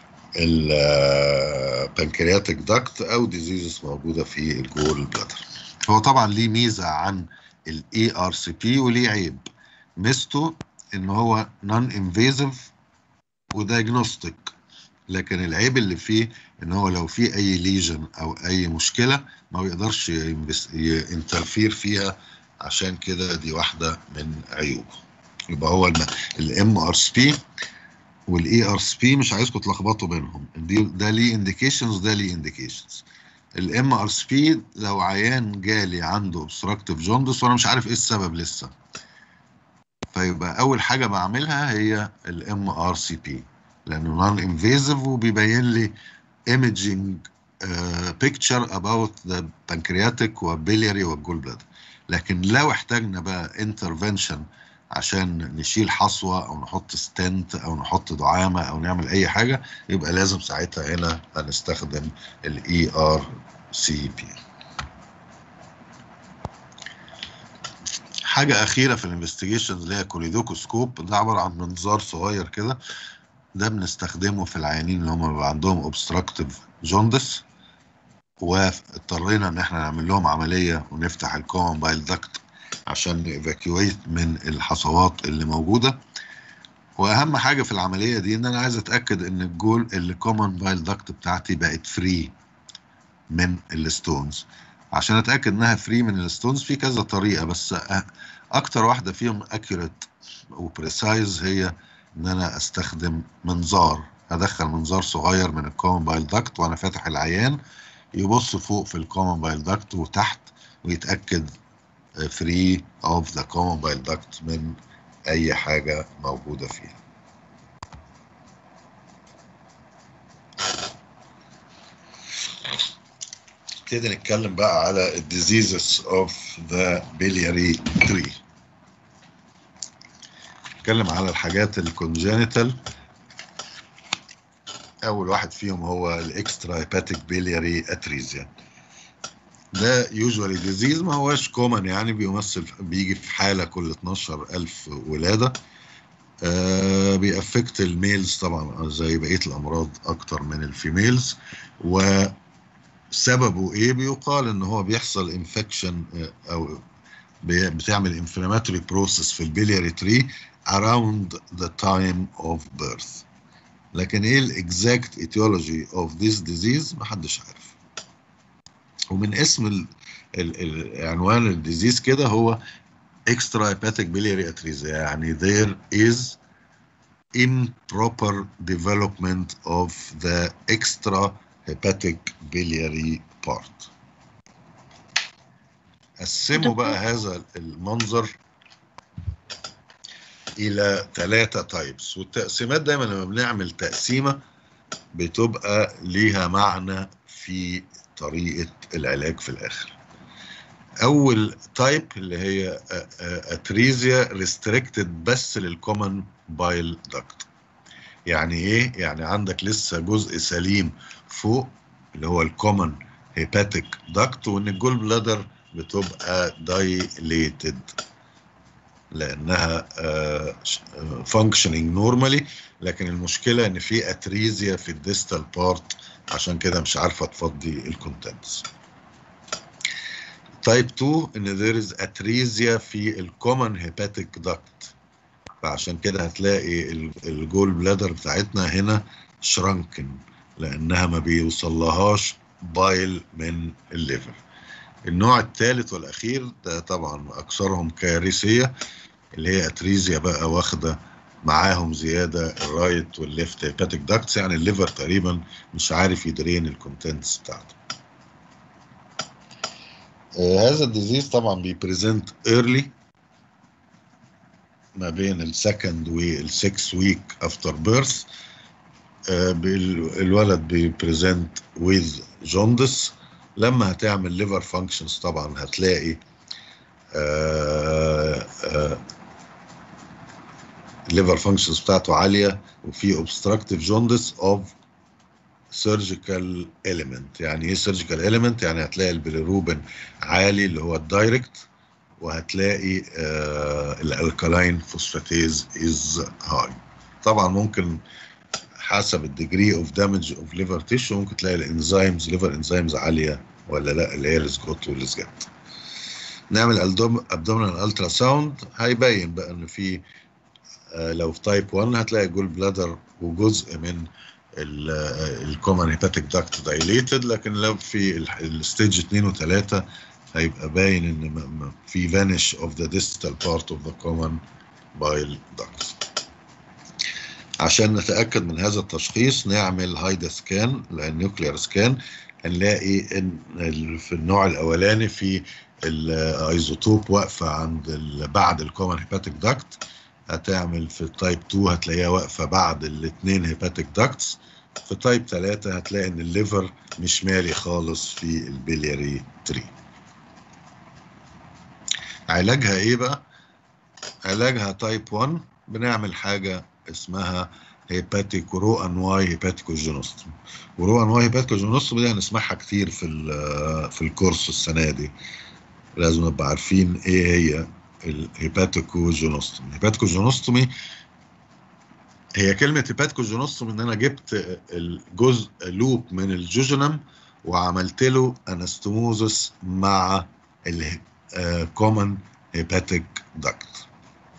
البنكرياتيك داكت او ديزيزز موجوده في الجول بلادر هو طبعا ليه ميزه عن الاي ار سي بي وليه عيب ميزته ان هو نون انفيزيف ودايجنوستيك لكن العيب اللي فيه ان هو لو في اي ليجن او اي مشكله ما بيقدرش ينترفير فيها عشان كده دي واحده من عيوبه يبقى هو الام ار سي بي والاي ار سي بي مش عايزكم تلخبطوا بينهم دي ده ليه انديكيشنز ده ليه انديكيشنز الام ار سي بي لو عيان جالي عنده اوبستراكتيف جوندس وانا مش عارف ايه السبب لسه فيبقى اول حاجه بعملها هي الام ار سي بي لانه نون انفيزيف وبيبين لي ايمجينج بيكتشر اباوت ذا بانكرياتيك وبيلياري والجول بلادر لكن لو احتاجنا بقى انترفنشن عشان نشيل حصوه او نحط ستنت او نحط دعامه او نعمل اي حاجه يبقى لازم ساعتها هنا هنستخدم الاي ار سي بي حاجه اخيره في الانفستيجيشنز اللي هي كوليدوكوسكوب ده عباره عن منظار صغير كده ده بنستخدمه في العيانين اللي هم بيبقى عندهم اوبستراكتيف جوندس واضطرينا ان احنا نعمل لهم عمليه ونفتح الكومن بايل داكت عشان ايفاكيويت من الحصوات اللي موجوده واهم حاجه في العمليه دي ان انا عايز اتاكد ان الجول الكومن بايل داكت بتاعتي بقت فري من الستونز عشان اتاكد انها فري من الستونز في كذا طريقه بس اكتر واحده فيهم اكيوريت وبريسايز هي ان انا استخدم منظار ادخل منظار صغير من الكومن بايل داكت وانا فاتح العيان يبص فوق في الكومن بايل داكت وتحت ويتاكد فري اوف ذا كومن بايل داكت من اي حاجه موجوده فيها نبتدي نتكلم بقى على الديزيزز اوف ذا بيلياري تري نتكلم على الحاجات الكونجينيتال اول واحد فيهم هو الاكسترا هيباتيك بيلياري اتريزيا ده يوجوالي ديزيز ما هوش كومن يعني بيمثل بيجي في حاله كل 12000 ولاده آه بيأفكت الميلز طبعا زي بقيه الامراض اكتر من الفيميلز وسببه ايه بيقال ان هو بيحصل انفكشن او بتعمل انفلاماتوري بروسيس في البيلياري تري around the time of birth لكن ايه الاكزاكت ايتيولوجي اوف ذيس ديزيز محدش عارف ومن اسم ال ال ال عنوان الديزيز كده هو extra hepatic biliary atresia يعني there is improper development of the extra hepatic biliary part قسموا بقى هذا المنظر الى ثلاثة تايبس والتقسيمات دايما لما بنعمل تقسيمة بتبقى ليها معنى في طريقة العلاج في الآخر أول تايب اللي هي اتريزيا ريستريكتد بس للكومن بايل داكت يعني ايه؟ يعني عندك لسه جزء سليم فوق اللي هو الكومن هيباتيك داكت وان الجول بلادر بتبقى دايليتد لانها فانكشنينج نورمالي لكن المشكله ان في اتريزيا في الديستال بارت عشان كده مش عارفه تفضي الكونتنتس تايب 2 ان there is اتريزيا في الكومن هيباتيك داكت فعشان كده هتلاقي الجول بلادر بتاعتنا هنا شرانكن لانها ما بيوصلهاش بايل من الليفر النوع الثالث والاخير ده طبعا اكثرهم كارثيه اللي هي اتريزيا بقى واخده معاهم زياده الرايت والليفت هيباتيك داكتس يعني الليفر تقريبا مش عارف يدرين الكونتنتس بتاعته آه هذا الديزيز طبعا بيبريزنت ايرلي ما بين السكند والسكس ويك افتر بيرث الولد بيبريزنت ويز جوندس لما هتعمل ليفر فانكشنز طبعا هتلاقي الليفر فانكشنز بتاعته عاليه وفي اوبستراكتيف جوندس اوف سيرجيكال اليمنت يعني ايه سيرجيكال اليمنت يعني هتلاقي البيليروبين عالي اللي هو الدايركت وهتلاقي الالكالاين فوسفاتيز از هاي طبعا ممكن حسب الديجري اوف دامج اوف ليفر تيشو ممكن تلاقي الانزيمز ليفر انزيمز عاليه ولا لا اللي هي السكوت والسجات نعمل ابدومينال الترا ساوند هيبين بقى ان في آه لو في تايب 1 هتلاقي جول بلادر وجزء من الكومن هيباتيك داكت دايليتد لكن لو في الستيج 2 و3 هيبقى باين ان في vanish of the distal part of the common bile ducts عشان نتاكد من هذا التشخيص نعمل هايدا سكان النيوكليار سكان هنلاقي ان في النوع الاولاني في الايزوتوب واقفه عند بعد الكومن هيباتيك داكت هتعمل في تايب 2 هتلاقيها واقفه بعد الاثنين هيباتيك داكتس في تايب 3 هتلاقي ان الليفر مش مالي خالص في البلياري تري علاجها ايه بقى علاجها تايب 1 بنعمل حاجه اسمها هيباتيك رو انواي هيباتيكوجينوستوم ورو انواي هيباتيكوجينوستوم دي هنسمعها كتير في في الكورس السنه دي لازم نبقى عارفين ايه هي الهيباتيكوجينوستومي الهيباتيكوجينوستومي هي كلمة هيباتيكوجينوستومي ان انا جبت الجزء لوب من الجوجنم وعملت له انستموزس مع الكومن هيباتيك داكت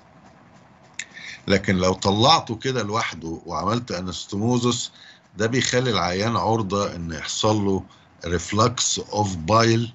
لكن لو طلعته كده لوحده وعملت انستموزس ده بيخلي العيان عرضة ان يحصل له ريفلكس اوف بايل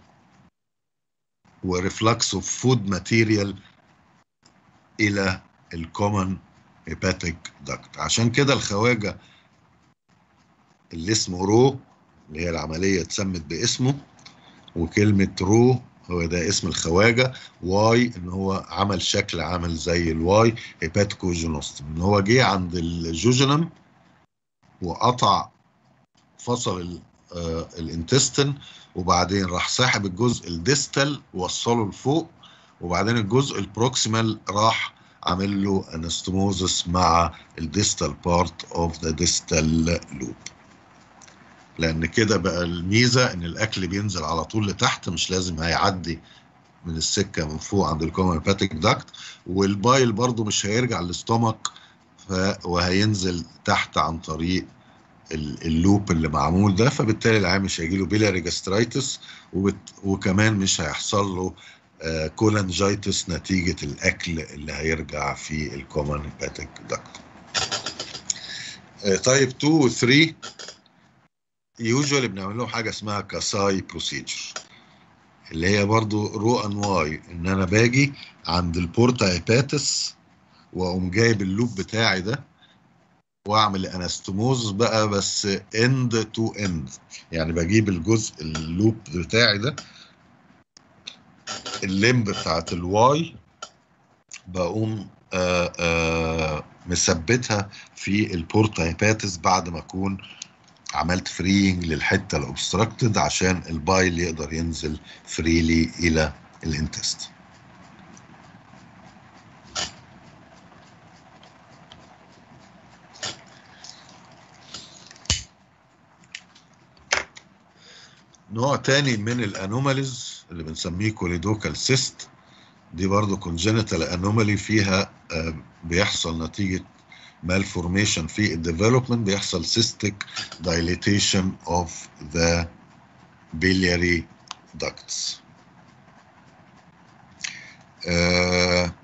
وريفلكس اوف فود ماتيريال الى الكومن هيباتيك داكت عشان كده الخواجه اللي اسمه رو اللي هي العمليه اتسمت باسمه وكلمه رو هو ده اسم الخواجه واي ان هو عمل شكل عامل زي الواي هيباتيكوجينوستوم ان هو جه عند الجوجنم وقطع فصل آه الانتستين وبعدين راح ساحب الجزء الديستال وصله لفوق وبعدين الجزء البروكسيمال راح عامل له انستموزس مع الديستال بارت اوف ذا ديستال لوب لان كده بقى الميزه ان الاكل بينزل على طول لتحت مش لازم هيعدي من السكه من فوق عند الكومن هيباتيك داكت والبايل برضو مش هيرجع للاستومك وهينزل تحت عن طريق اللوب اللي معمول ده فبالتالي العيان مش هيجي له بيلاري جاسترايتس وكمان مش هيحصل له آه كولانجايتس نتيجة الأكل اللي هيرجع في الكومن هيباتيك داكت. تايب 2 و 3 يوجوالي بنعمل لهم حاجة اسمها كاساي بروسيجر اللي هي برضو رو انواي ان انا باجي عند البورتا هيباتس واقوم جايب اللوب بتاعي ده واعمل انستموز بقى بس اند تو اند يعني بجيب الجزء اللوب بتاعي ده الليمب بتاعت الواي بقوم آآ آآ مثبتها في البورتا هيباتس بعد ما اكون عملت فرينج للحته الاوبستراكتد عشان البايل يقدر ينزل فريلي الى الانتست نوع تاني من الانوماليز اللي بنسميه كوليدوكال سيست دي برضو كونجنتال انومالي فيها بيحصل نتيجة malformation في الديفلوبمنت بيحصل cystic dilatation of the biliary ducts آه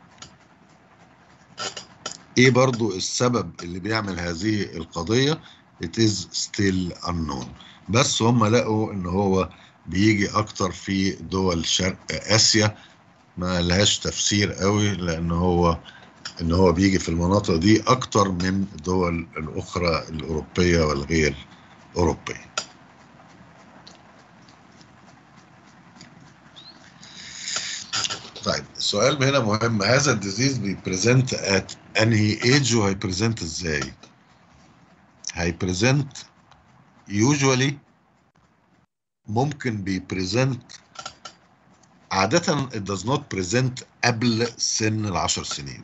ايه برضو السبب اللي بيعمل هذه القضية it is still unknown بس هم لقوا ان هو بيجي اكتر في دول شرق اسيا ما لهاش تفسير قوي لان هو ان هو بيجي في المناطق دي اكتر من الدول الاخرى الاوروبيه والغير اوروبيه طيب السؤال هنا مهم هذا الديزيز بيبريزنت ات انهي ايج وهيبريزنت ازاي هيبريزنت usually ممكن بيبريزنت عادة it does not present قبل سن العشر سنين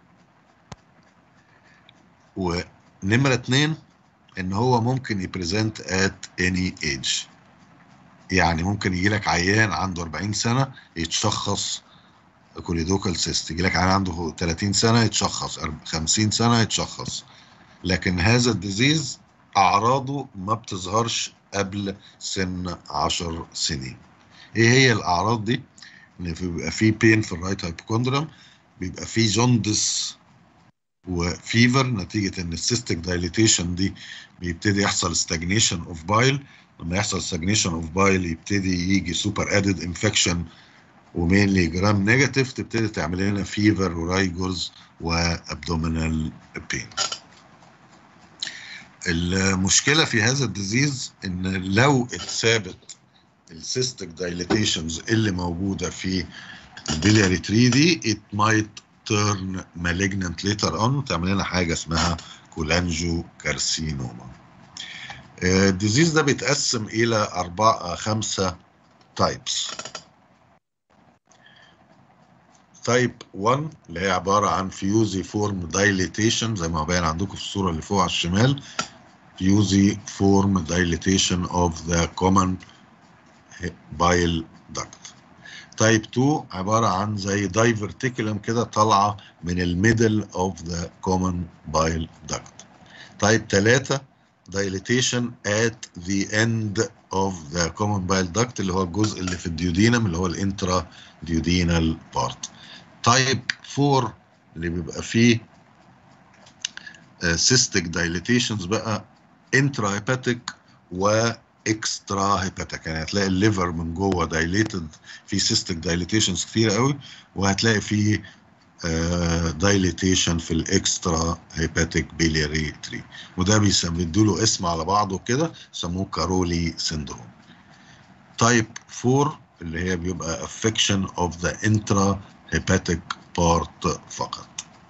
ونمرة اتنين ان هو ممكن يبريزنت at any age يعني ممكن يجي لك عيان عنده 40 سنة يتشخص كوليدوكال سيست يجي لك عيان عنده 30 سنه يتشخص 50 سنه يتشخص لكن هذا الديزيز اعراضه ما بتظهرش قبل سن 10 سنين ايه هي الاعراض دي ان بيبقى في بين في الرايت هايبوكوندريم بيبقى في جوندس وفيفر نتيجه ان السيستيك دايليتيشن دي بيبتدي يحصل ستاجنيشن اوف بايل لما يحصل ستاجنيشن اوف بايل يبتدي يجي سوبر ادد انفكشن ومينلي جرام نيجاتيف تبتدي تعمل لنا فيفر ورايجورز وابدومينال بين المشكله في هذا الديزيز ان لو اتثابت السيستيك دايليتيشنز اللي موجوده في البلياري تري دي it might turn malignant later on تعمل لنا حاجه اسمها كولانجو كارسينوما الديزيز ده بيتقسم الى اربعه خمسه تايبس تايب 1 اللي هي عباره عن فيوزي فورم دايليتيشن زي ما باين عندكم في الصوره اللي فوق على الشمال فيوزي فورم دايليتيشن اوف ذا كومن بايل داكت تايب 2 عباره عن زي دايفرتيكولم كده طالعه من الميدل اوف ذا كومن بايل داكت تايب 3 dilatation at the end of the common bile duct اللي هو الجزء اللي في الديودينم اللي هو الانترا ديودينال بارت تايب 4 اللي بيبقى فيه سيستيك دايليتيشنز بقى انترا هيباتيك واكسترا هيباتيك يعني هتلاقي الليفر من جوه دايليتد في سيستيك دايليتيشنز كتير قوي وهتلاقي فيه دايليتيشن في الاكسترا هيباتيك بيلياري تري وده بيدوا له اسم على بعضه كده سموه كارولي سيندروم تايب 4 اللي هي بيبقى افكشن اوف ذا انترا هيباتيك بارت فقط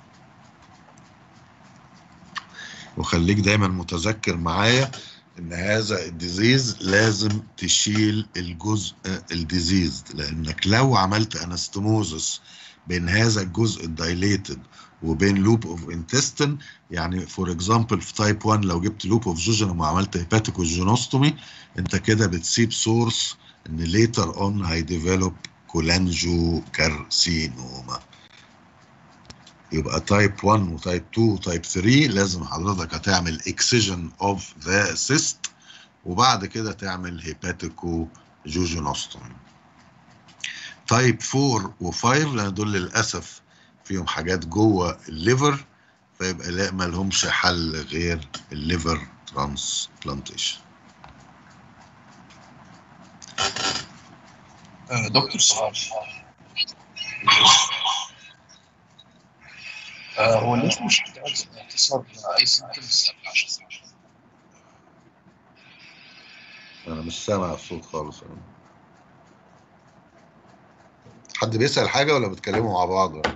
وخليك دايما متذكر معايا ان هذا الديزيز لازم تشيل الجزء الديزيز لانك لو عملت انستموزس بين هذا الجزء الدايليتد وبين لوب اوف انتستين يعني فور اكزامبل في تايب 1 لو جبت لوب اوف جوجنوم وعملت هيباتيكوجينوستومي انت كده بتسيب سورس ان ليتر اون هيديفلوب كولانجو كارسينوما يبقى تايب 1 وتايب 2 وتايب 3 لازم حضرتك هتعمل اكسجن اوف ذا سيست وبعد كده تعمل هيباتيكو جوجينوستومي تايب 4 و5 لان دول للاسف فيهم حاجات جوه الليفر فيبقى لا ما لهمش حل غير الليفر ترانسبلانتيشن دكتور سؤال آه هو ليش مش محتاج تظهر اي سيمتومز قبل 10 سنين؟ انا مش سامع الصوت خالص أنا. حد بيسأل حاجة ولا بتكلموا مع بعض ولا؟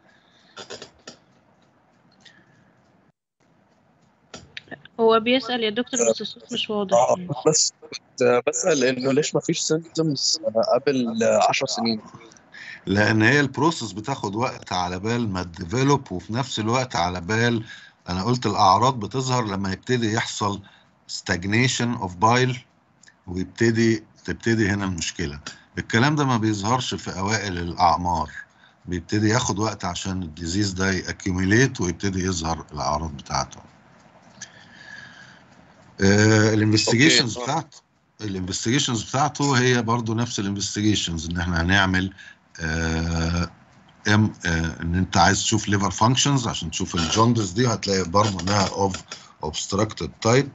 هو بيسأل يا دكتور بس الصوت مش واضح آه بس كنت بسأل انه ليش ما فيش سيمتومز قبل 10 سنين؟ لان هي البروسيس بتاخد وقت على بال ما تديفلوب وفي نفس الوقت على بال انا قلت الاعراض بتظهر لما يبتدي يحصل stagnation of bile ويبتدي تبتدي هنا المشكله الكلام ده ما بيظهرش في اوائل الاعمار بيبتدي ياخد وقت عشان الديزيز ده يأكيوميليت ويبتدي يظهر الاعراض بتاعته الانفستيجيشنز أوكي. بتاعته الانفستيجيشنز بتاعته هي برضو نفس الانفستيجيشنز ان احنا هنعمل آه ام آه ان انت عايز تشوف ليفر فانكشنز عشان تشوف الجوندس دي هتلاقي برضو انها اوف اوبستراكتد تايب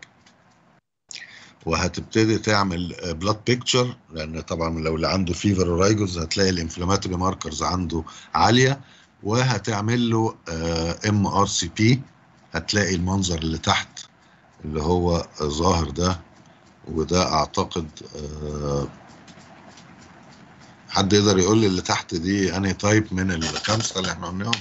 وهتبتدي تعمل بلاد بيكتشر لان طبعا لو اللي عنده فيفر رايجوز هتلاقي الانفلاماتوري ماركرز عنده عاليه وهتعمل له ام ار سي بي هتلاقي المنظر اللي تحت اللي هو ظاهر ده وده اعتقد آه، حد يقدر يقول لي اللي تحت دي انهي تايب من الخمسه اللي احنا قلناهم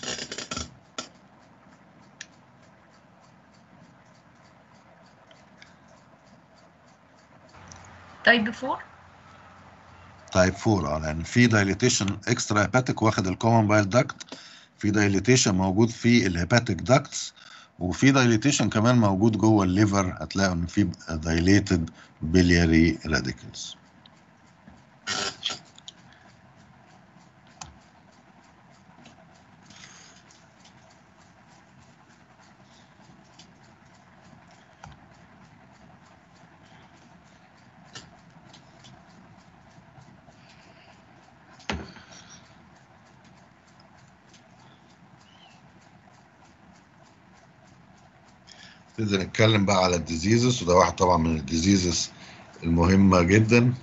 تايب 4 تايب 4 اه لان في دايليتيشن اكسترا هيباتيك واخد الكومن بايل داكت في دايليتيشن موجود في الهيباتيك داكتس وفي دايليتيشن كمان موجود جوه الليفر هتلاقوا ان في دايليتد بلياري راديكلز نبتدي نتكلم بقى على الديزيزز وده واحد طبعا من الديزيزز المهمة جدا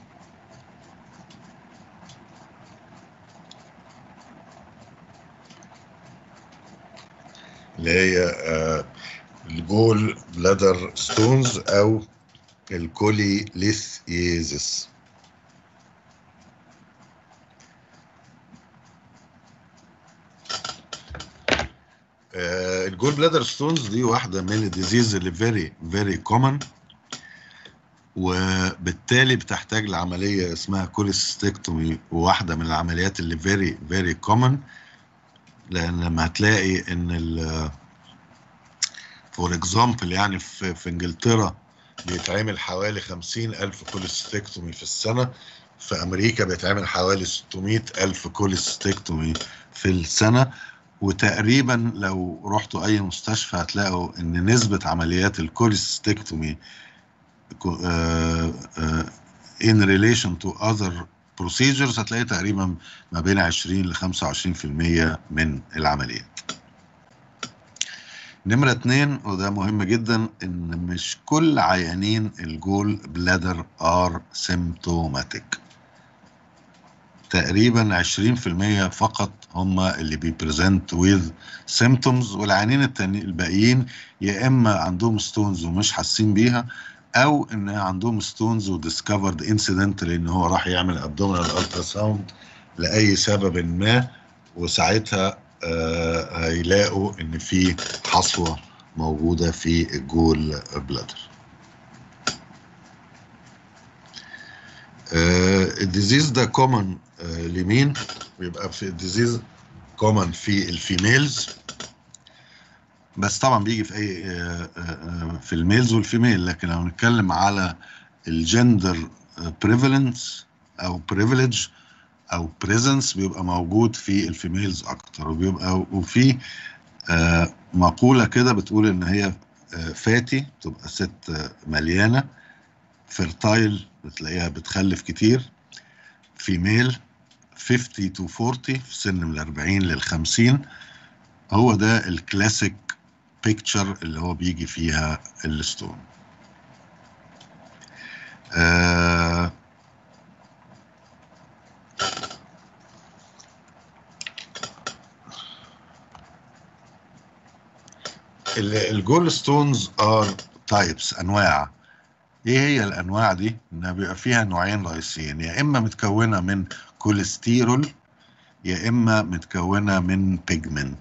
اللي هي آه، الجول بلادر ستونز او الكولي ليثيزس الجول بلادر ستونز دي واحدة من الديزيز اللي فيري فيري كومن وبالتالي بتحتاج لعملية اسمها كوليستكتومي وواحدة من العمليات اللي فيري فيري كومن لأن لما هتلاقي إن ال فور اكزامبل يعني في, في انجلترا بيتعمل حوالي خمسين ألف كوليستكتومي في السنة في أمريكا بيتعمل حوالي 600 ألف كوليستكتومي في السنة وتقريبا لو رحتوا أي مستشفى هتلاقوا إن نسبة عمليات الكوليستكتومي in relation to other procedures هتلاقي تقريبا ما بين 20 ل 25% من العمليات. نمرة اتنين وده مهم جدا ان مش كل عيانين الجول بلادر ار سيمتوماتيك تقريبا 20% فقط هم اللي بيبريزنت ويز سيمتومز والعيانين التانيين الباقيين يا اما عندهم ستونز ومش حاسين بيها او ان عندهم ستونز وديسكفرد انسيدنتالي ان هو راح يعمل ابدومينال الترا ساوند لاي سبب ما وساعتها آه هيلاقوا ان في حصوه موجوده في الجول بلادر آه الديزيز ده كومن آه لمين بيبقى في الديزيز كومن في الفيميلز بس طبعا بيجي في اي في الميلز والفيميل لكن لو نتكلم على الجندر بريفالنس او بريفليج او بريزنس بيبقى موجود في الفيميلز اكتر وبيبقى وفي مقوله كده بتقول ان هي فاتي تبقى ست مليانه فيرتايل بتلاقيها بتخلف كتير فيميل 50 تو 40 في سن من 40 لل 50 هو ده الكلاسيك بيكتشر اللي هو بيجي فيها الستون آه الجول ستونز ار تايبس انواع ايه هي الانواع دي انها بيبقى فيها نوعين رئيسيين يا اما متكونه من كوليسترول يا اما متكونه من بيجمنت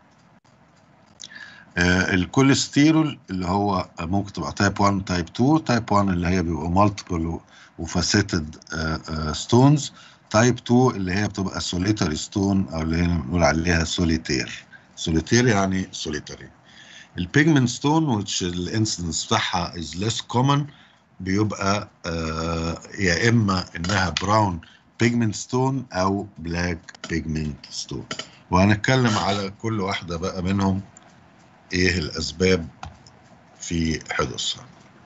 آه الكوليسترول اللي هو ممكن تبقى تايب 1 تايب 2 تايب 1 اللي هي بيبقى مالتيبل وفاسيتد ستونز تايب 2 اللي هي بتبقى سوليتاري ستون او اللي هي بنقول عليها سوليتير سوليتير يعني سوليتاري البيجمنت ستون which الانسنس بتاعها is less common بيبقى آه يا اما انها براون بيجمنت ستون او بلاك بيجمنت ستون وهنتكلم على كل واحده بقى منهم ايه الاسباب في حدوثها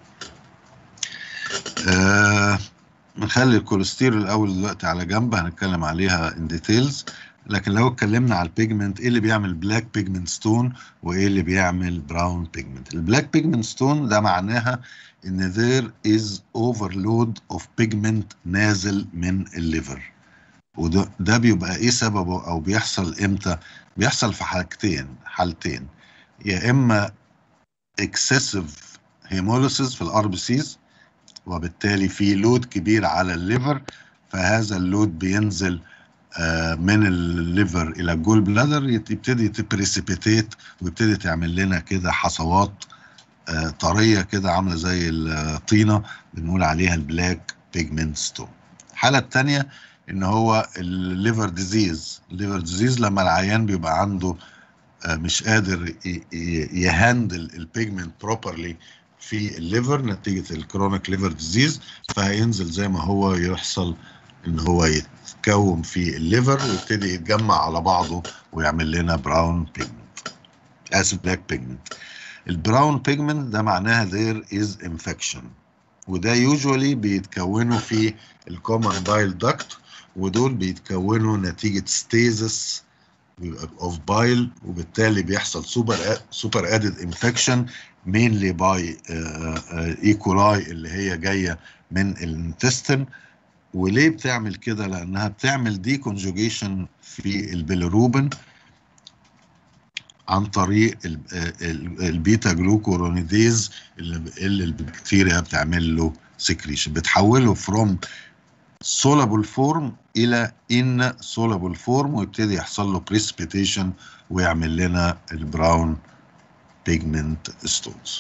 آه نخلي الكوليسترول الاول دلوقتي على جنب هنتكلم عليها ان ديتيلز لكن لو اتكلمنا على البيجمنت ايه اللي بيعمل بلاك بيجمنت ستون وايه اللي بيعمل براون بيجمنت البلاك بيجمنت ستون ده معناها ان there is overload of pigment نازل من الليفر وده ده بيبقى ايه سببه او بيحصل امتى بيحصل في حاجتين حالتين يا اما excessive hemolysis في الار بي سيز وبالتالي في لود كبير على الليفر فهذا اللود بينزل من الليفر الى الجول بلادر يبتدي تبريسيبيتيت ويبتدي تعمل لنا كده حصوات طريه كده عامله زي الطينه بنقول عليها البلاك بيجمنت ستون الحاله الثانيه ان هو الليفر ديزيز الليفر ديزيز لما العيان بيبقى عنده مش قادر يهندل البيجمنت بروبرلي في الليفر نتيجه الكرونيك ليفر ديزيز فهينزل زي ما هو يحصل ان هو يتكون في الليفر ويبتدي يتجمع على بعضه ويعمل لنا براون بيجمنت اسف بلاك بيجمنت البراون بيجمنت ده معناها there is infection وده يوجوالي بيتكونوا في الكومن بايل داكت ودول بيتكونوا نتيجة ستيزس بيبقى اوف بايل وبالتالي بيحصل سوبر سوبر ادد انفكشن مينلي باي ايكولاي اللي هي جايه من الانتستين وليه بتعمل كده لانها بتعمل دي كونجوجيشن في البيلروبين عن طريق ال- ال- البيتا جلوكورونيديز اللي اللي البكتيريا بتعمل له سكريشن بتحوله فروم soluble فورم الى ان soluble فورم ويبتدي يحصل له بريسبيتيشن ويعمل لنا البراون بيجمنت ستونز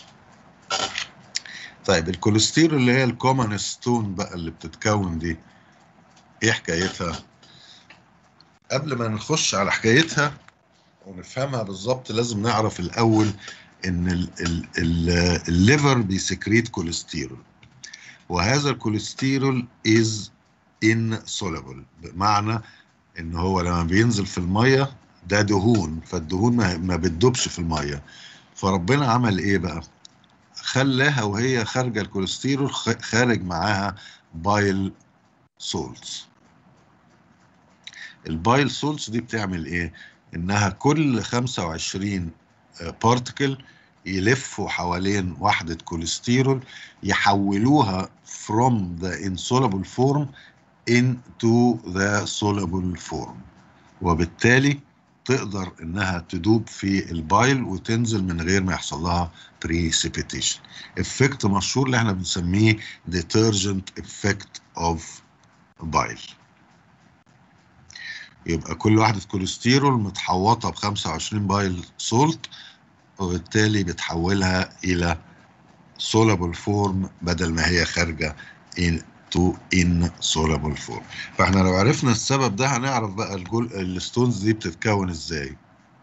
طيب الكوليسترول اللي هي الكومن ستون بقى اللي بتتكون دي ايه حكايتها قبل ما نخش على حكايتها ونفهمها بالظبط لازم نعرف الاول ان ال- ال- ال- الليفر بيسكريت كوليسترول وهذا الكوليسترول از insoluble بمعنى ان هو لما بينزل في الميه ده دهون فالدهون ما, ما بتدوبش في الميه فربنا عمل ايه بقى خلاها وهي خارجه الكوليسترول خ- خارج معاها بايل سولتس البايل سولتس دي بتعمل ايه انها كل 25 بارتكل يلفوا حوالين وحدة كوليسترول يحولوها from the insoluble form into the soluble form وبالتالي تقدر انها تدوب في البايل وتنزل من غير ما يحصل لها precipitation افكت مشهور اللي احنا بنسميه detergent effect of bile يبقى كل واحدة كوليسترول متحوطة ب 25 بايل سولت وبالتالي بتحولها إلى soluble form بدل ما هي خارجة into insoluble form فاحنا لو عرفنا السبب ده هنعرف بقى الجول الستونز دي بتتكون ازاي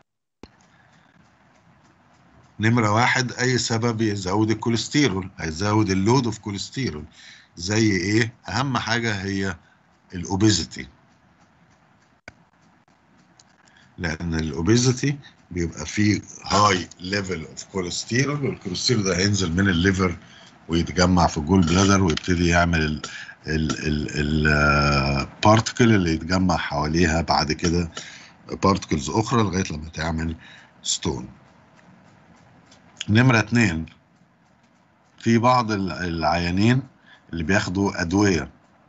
نمرة واحد أي سبب يزود الكوليسترول هيزود اللود اوف كوليسترول زي إيه؟ أهم حاجة هي الأوبيزيتي لان الاوبيزيتي بيبقى فيه هاي ليفل اوف كوليسترول والكوليسترول ده هينزل من الليفر ويتجمع في الجول بلادر ويبتدي يعمل البارتكل اللي يتجمع حواليها بعد كده بارتكلز اخرى لغايه لما تعمل ستون نمره اتنين في بعض العيانين اللي بياخدوا ادويه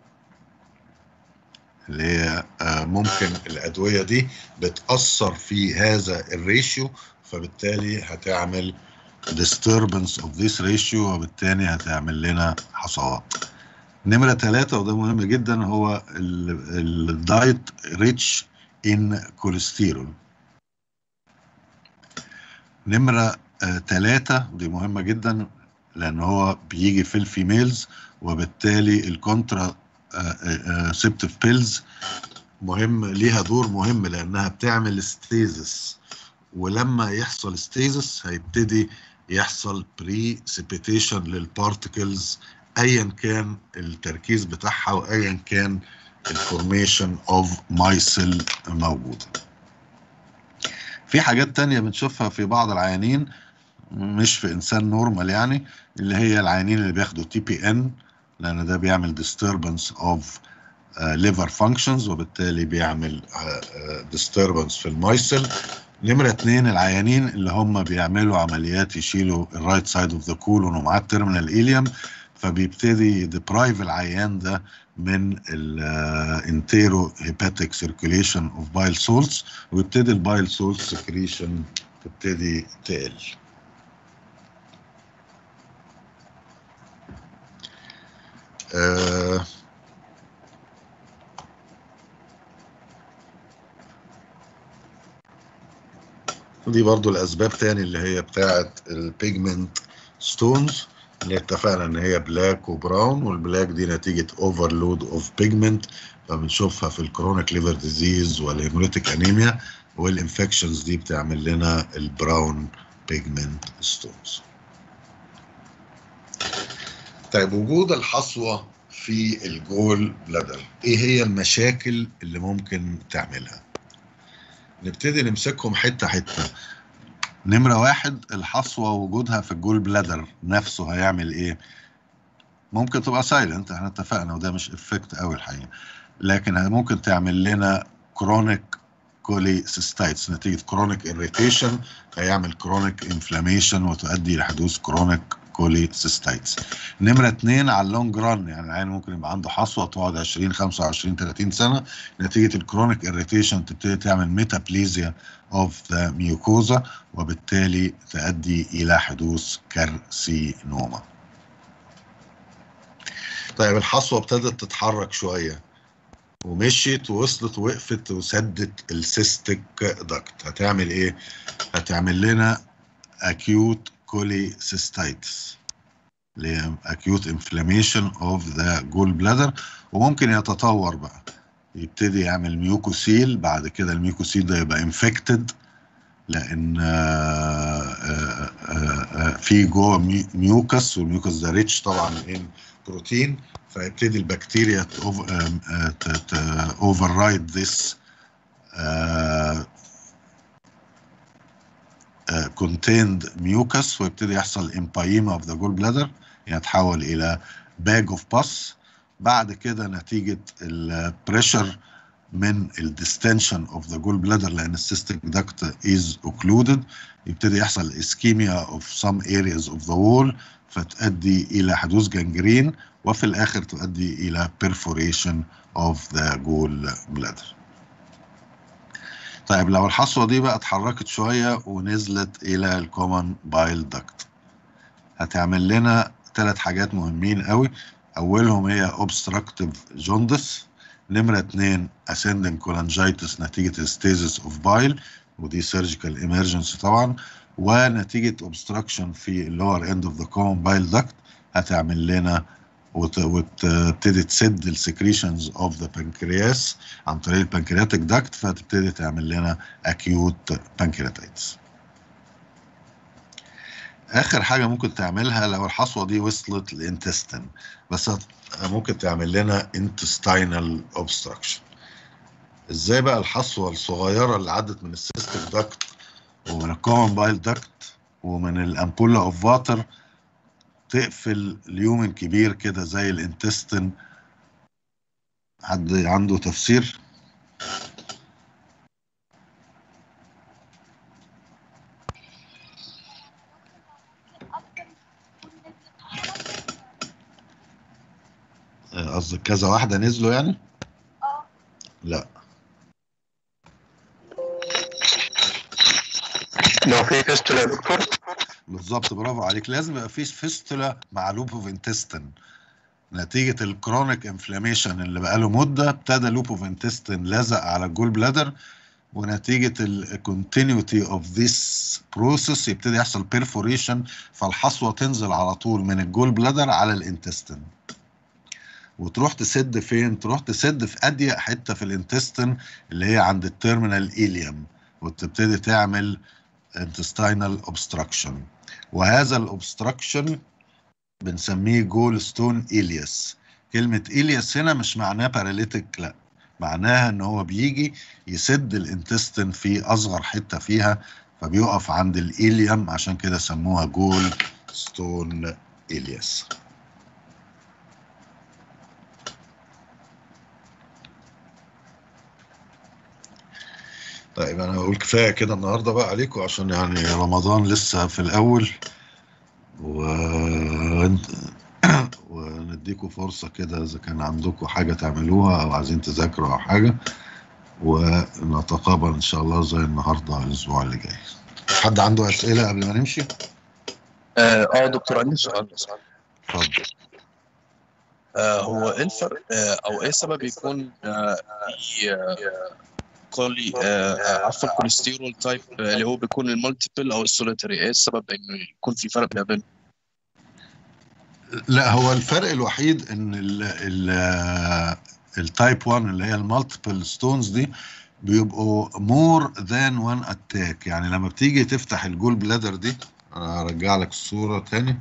اللي هي آه، ممكن الأدوية دي بتأثر في هذا الريشيو فبالتالي هتعمل disturbance of this ratio وبالتالي هتعمل لنا حصوات نمرة ثلاثة وده مهم جدا هو الدايت ريتش ان كوليسترول نمرة ثلاثة ودي مهمة جدا لأن هو بيجي في الفيميلز وبالتالي الكونترا سيبتيف بيلز مهم ليها دور مهم لانها بتعمل ستيزس ولما يحصل ستيزس هيبتدي يحصل بريسيبيتيشن للبارتكلز ايا كان التركيز بتاعها وايا كان الفورميشن اوف مايسل موجوده في حاجات تانية بنشوفها في بعض العيانين مش في انسان نورمال يعني اللي هي العيانين اللي بياخدوا تي بي ان لان ده بيعمل disturbance of uh, liver functions وبالتالي بيعمل uh, uh, disturbance في المايسل نمرة اتنين العيانين اللي هم بيعملوا عمليات يشيلوا الرايت سايد اوف ذا كولون ومعاه التيرمينال ايليوم فبيبتدي يديبرايف العيان ده من الانتيرو هيباتيك سيركيوليشن اوف بايل سولتس ويبتدي البايل سولت سكريشن تبتدي تقل آه دي برضو الأسباب تاني اللي هي بتاعت البيجمنت ستونز اللي اتفقنا ان هي بلاك وبراون والبلاك دي نتيجة اوفرلود اوف بيجمنت فبنشوفها في الكرونيك ليفر ديزيز والهيموليتيك انيميا والانفكشنز دي بتعمل لنا البراون بيجمنت ستونز طيب وجود الحصوة في الجول بلادر ايه هي المشاكل اللي ممكن تعملها نبتدي نمسكهم حتة حتة نمرة واحد الحصوة وجودها في الجول بلادر نفسه هيعمل ايه ممكن تبقى سايلنت احنا اتفقنا وده مش افكت قوي الحقيقة لكن ممكن تعمل لنا كرونيك كوليسيستايتس نتيجه كرونيك اريتيشن هيعمل كرونيك انفلاميشن وتؤدي الى حدوث كرونيك كوليسيستايتس نمره اثنين على اللونج ران يعني العين ممكن يبقى عنده حصوه تقعد 20 25 30 سنه نتيجه الكرونيك اريتيشن تبتدي تعمل ميتابليزيا اوف ذا ميوكوزا وبالتالي تؤدي الى حدوث كارسينوما طيب الحصوه ابتدت تتحرك شويه ومشيت ووصلت ووقفت وسدت السيستيك داكت هتعمل ايه هتعمل لنا acute cholecystitis اللي هي acute inflammation of the gallbladder وممكن يتطور بقى يبتدي يعمل ميوكوسيل بعد كده الميوكوسيل ده يبقى انفكتد لان آه، آه، آه، آه، في جوه مي- ميوكس والميوكس ده ريتش طبعا ان بروتين فيبتدي البكتيريا اوفر رايد ذس contained mucus ويبتدي يحصل امبايما اوف ذا جول بلادر يعني يتحول الى باج اوف باس بعد كده نتيجه البريشر من الديستنشن اوف ذا جول بلادر لان السيستيك داكت از اوكلودد يبتدي يحصل اسكيميا اوف سم areas اوف ذا وول فتؤدي الى حدوث جنجرين وفي الاخر تؤدي الى perforation اوف ذا جول بلادر طيب لو الحصوه دي بقى اتحركت شويه ونزلت الى الكومن بايل داكت هتعمل لنا ثلاث حاجات مهمين قوي اولهم هي obstructive jaundice نمرة اتنين ascending cholangitis نتيجة الستيزس اوف بايل ودي surgical emergency طبعا ونتيجة obstruction في اللور end of the common bile duct هتعمل لنا وت- وتبتدي تسد السكريشنز اوف ذا بنكرياس عن طريق البنكرياتيك داكت فتبتدي تعمل لنا acute pancreatitis اخر حاجه ممكن تعملها لو الحصوه دي وصلت للانتستين بس هت- ممكن تعمل لنا intestinal obstruction ازاي بقى الحصوه الصغيره اللي عدت من السيستم داكت ومن الكومن بايل داكت ومن الامبولا اوف واتر تقفل اليومن كبير كده زي الانتستين حد عنده تفسير آه، قصدك كذا واحده نزلوا يعني لا لو في فيستولا يا دكتور بالظبط برافو عليك لازم يبقى في فيستولا مع لوب اوف انتستين نتيجة الكرونيك انفلاميشن اللي بقاله مدة ابتدى لوب اوف انتستين لزق على الجول بلادر ونتيجة الكونتينيوتي اوف ذيس بروسيس يبتدي يحصل بيرفوريشن فالحصوة تنزل على طول من الجول بلادر على الانتستين وتروح تسد فين؟ تروح تسد في أضيق حتة في الانتستين اللي هي عند التيرمينال إيليوم وتبتدي تعمل intestinal obstruction وهذا الاوبستراكشن بنسميه جول ستون إلياس كلمة إلياس هنا مش معناه باراليتيك لا معناها ان هو بيجي يسد الانتستين في اصغر حتة فيها فبيقف عند الإيليوم عشان كده سموها جول ستون إلياس طيب انا بقول كفايه كده النهارده بقى عليكم عشان يعني رمضان لسه في الاول و ونديكم فرصه كده اذا كان عندكم حاجه تعملوها او عايزين تذاكروا او حاجه ونتقابل ان شاء الله زي النهارده الاسبوع اللي جاي حد عنده اسئله قبل ما نمشي اه آه، دكتور عندي سؤال اتفضل آه هو ايه الفرق آه او ايه السبب يكون آه في آه كولي آه آه، عفوا الكوليسترول تايب آه اللي هو بيكون المالتيبل او السوليتري ايه السبب انه يكون في فرق ما بين لا هو الفرق الوحيد ان ال ال التايب 1 اللي هي المالتيبل ستونز دي بيبقوا مور ذان وان اتاك يعني لما بتيجي تفتح الجول بلادر دي انا هرجع لك الصوره تاني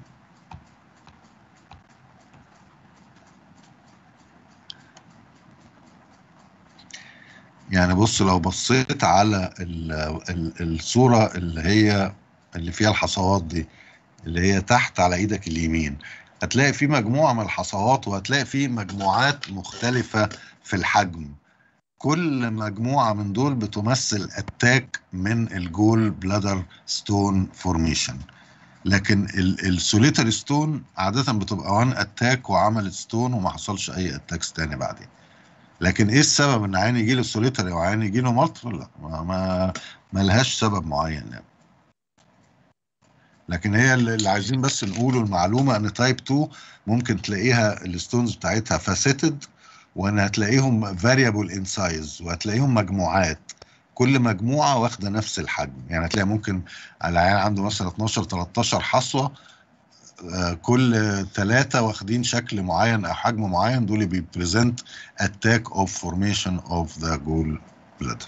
يعني بص لو بصيت على ال ال الصوره اللي هي اللي فيها الحصوات دي اللي هي تحت على ايدك اليمين هتلاقي في مجموعة من الحصوات وهتلاقي في مجموعات مختلفة في الحجم كل مجموعه من دول بتمثل اتاك من الجول بلادر ستون فورميشن لكن السوليتري ستون عاده بتبقى وان اتاك وعملت ستون وما حصلش اي اتاكس تاني بعدين لكن ايه السبب ان عين يجي له سوليتري وعين يجي له مالتيبل لا ما, ما ما لهاش سبب معين يعني لكن هي اللي اللي عايزين بس نقوله المعلومه ان تايب 2 ممكن تلاقيها الستونز بتاعتها فاسيتد وان هتلاقيهم فاريبل ان سايز وهتلاقيهم مجموعات كل مجموعه واخده نفس الحجم يعني هتلاقي ممكن العيان عنده مثلا 12 13 حصوه آه، كل ثلاثة واخدين شكل معين أو حجم معين دول بيبريزنت attack of formation of the gall bladder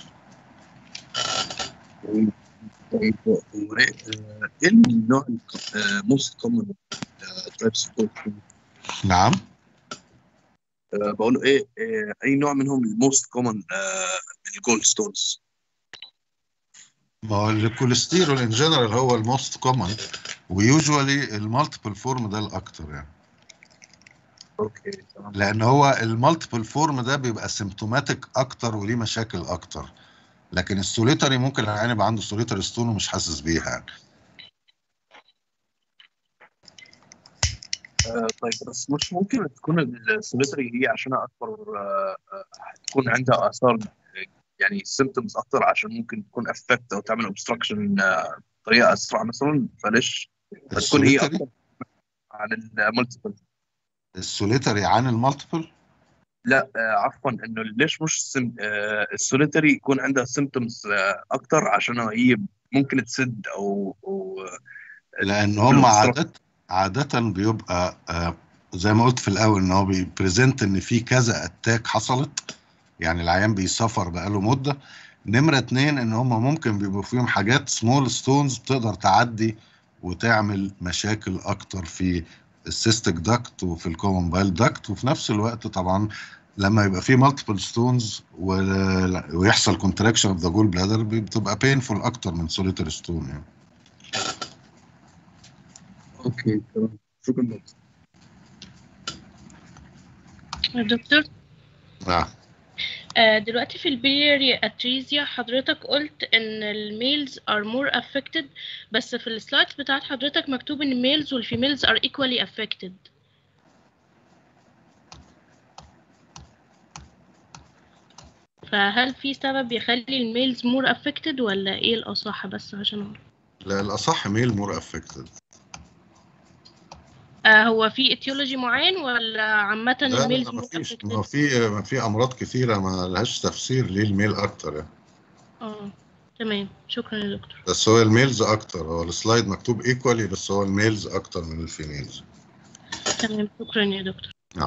طيب هو ايه آه، إيه النوع موست كومن تايبس نعم بقول له ايه إيه، اي نوع منهم الموست كومن من الجولد ستونز ما هو الكوليسترول ان جنرال هو الموست كومن ويوجوالي المالتيبل فورم ده الاكتر يعني اوكي تمام لان هو المالتيبل فورم ده بيبقى سيمتوماتيك اكتر وليه مشاكل اكتر لكن السوليتري ممكن العيان يبقى عنده سوليتري ستون ومش حاسس بيها يعني آه، طيب بس مش ممكن تكون السوليتري هي عشان اكبر آه، آه، تكون عندها اثار يعني سيمتومز اكتر عشان ممكن تكون افكت او تعمل اوبستراكشن بطريقه اسرع مثلا فليش تكون هي السوليتري اكتر عن المالتيبل السوليتري عن المالتيبل لا آه، عفوا انه ليش مش سم... آه، السوليتري يكون عندها سيمتومز اكتر عشان هي ممكن تسد او او لان هم عاده عاده بيبقى آه، زي ما قلت في الاول ان هو بيبريزنت ان في كذا اتاك حصلت يعني العيان بيسافر بقاله مده نمره اتنين ان هم ممكن بيبقوا فيهم حاجات سمول ستونز بتقدر تعدي وتعمل مشاكل اكتر في السيستيك داكت وفي الكومن بايل داكت وفي نفس الوقت طبعا لما يبقى في مالتيبل ستونز ويحصل كونتراكشن اوف ذا جول بلادر بتبقى بينفول اكتر من سوليتري ستون يعني اوكي تمام شكرا لك دكتور نعم آه، دلوقتي في البيلياري اتريزيا حضرتك قلت ان الميلز are more affected بس في السلايدز بتاعت حضرتك مكتوب ان الميلز والفيميلز are equally affected فهل في سبب يخلي الميلز more affected ولا ايه الأصح بس عشان أعرف لا الاصح ميل مور افكتد آه هو في اتيولوجي معين ولا عامة لا الميلز لا ما more فيش affected ما في ما في امراض كثيره ما لهاش تفسير ليه الميل اكتر يعني اه تمام شكرا يا دكتور بس هو الميلز اكتر هو السلايد مكتوب ايكوالي بس هو الميلز اكتر من الفيميلز تمام شكرا يا دكتور نعم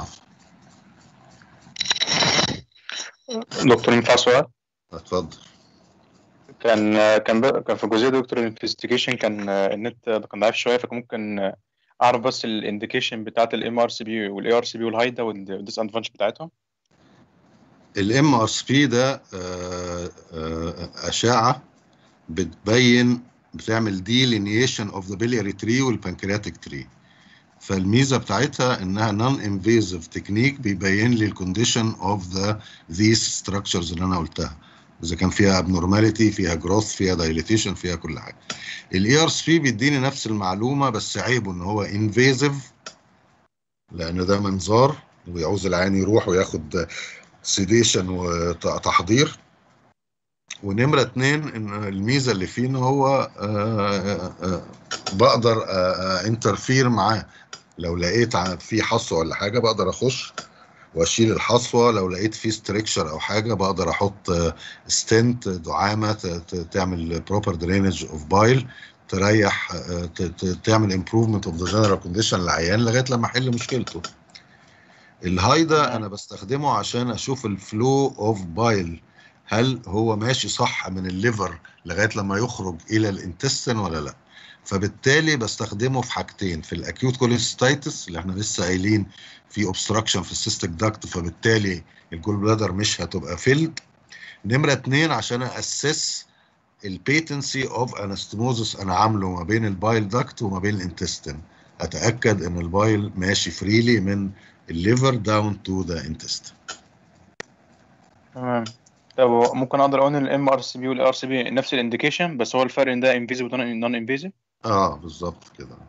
دكتور ينفع سؤال؟ اتفضل كان كان ب- كان في جزئيه دكتور الانفستيجيشن كان النت كان ضعيف شويه فكان ممكن اعرف بس الانديكيشن بتاعت الام ار سي بي والاي ار سي بي والهايدا والديس ادفانتج بتاعتهم الام ار اس بي ده آه، آه، اشعه بتبين بتعمل ديلينيشن اوف ذا بيلياري تري والبنكرياتيك تري فالميزه بتاعتها انها نون انفيزيف تكنيك بيبين لي الكونديشن اوف ذا ذيس ستراكشرز اللي انا قلتها اذا كان فيها ابنورماليتي فيها جروث فيها دايليتيشن فيها كل حاجه الاي ار اس بي بيديني نفس المعلومه بس عيبه ان هو انفيزيف لان ده منظار ويعوز العيان يروح وياخد سيديشن وتحضير ونمرة اتنين ان الميزة اللي فيه ان هو آه، آه، بقدر انترفير معاه لو لقيت ع- في حصوة ولا حاجة بقدر اخش واشيل الحصوة لو لقيت في ستريكشر او حاجة بقدر احط ستنت دعامة ت- ت- تعمل بروبر درينج اوف بايل تريح آه، ت- ت- تعمل امبروفمنت اوف ذا جنرال كونديشن للعيان لغايه لما احل مشكلته الهايدا انا بستخدمه عشان اشوف الفلو اوف بايل هل هو ماشي صح من الليفر لغايه لما يخرج الى الانتستين ولا لا فبالتالي بستخدمه في حاجتين في الاكيوت كوليستايتس اللي احنا لسه قايلين في اوبستراكشن في السيستيك داكت فبالتالي الجول بلادر مش هتبقى فيلد نمره اتنين عشان اسس البيتنسي اوف انستموزس انا عامله ما بين البايل داكت وما بين الانتستين اتاكد ان البايل ماشي فريلي من الليفر داون تو ذا انتستين تمام طب ممكن اقدر اقول ان الام ار سي بي والاي ار سي بي نفس الانديكيشن بس هو الفرق ان ده انفيزيف ونون انفيزيف اه بالظبط كده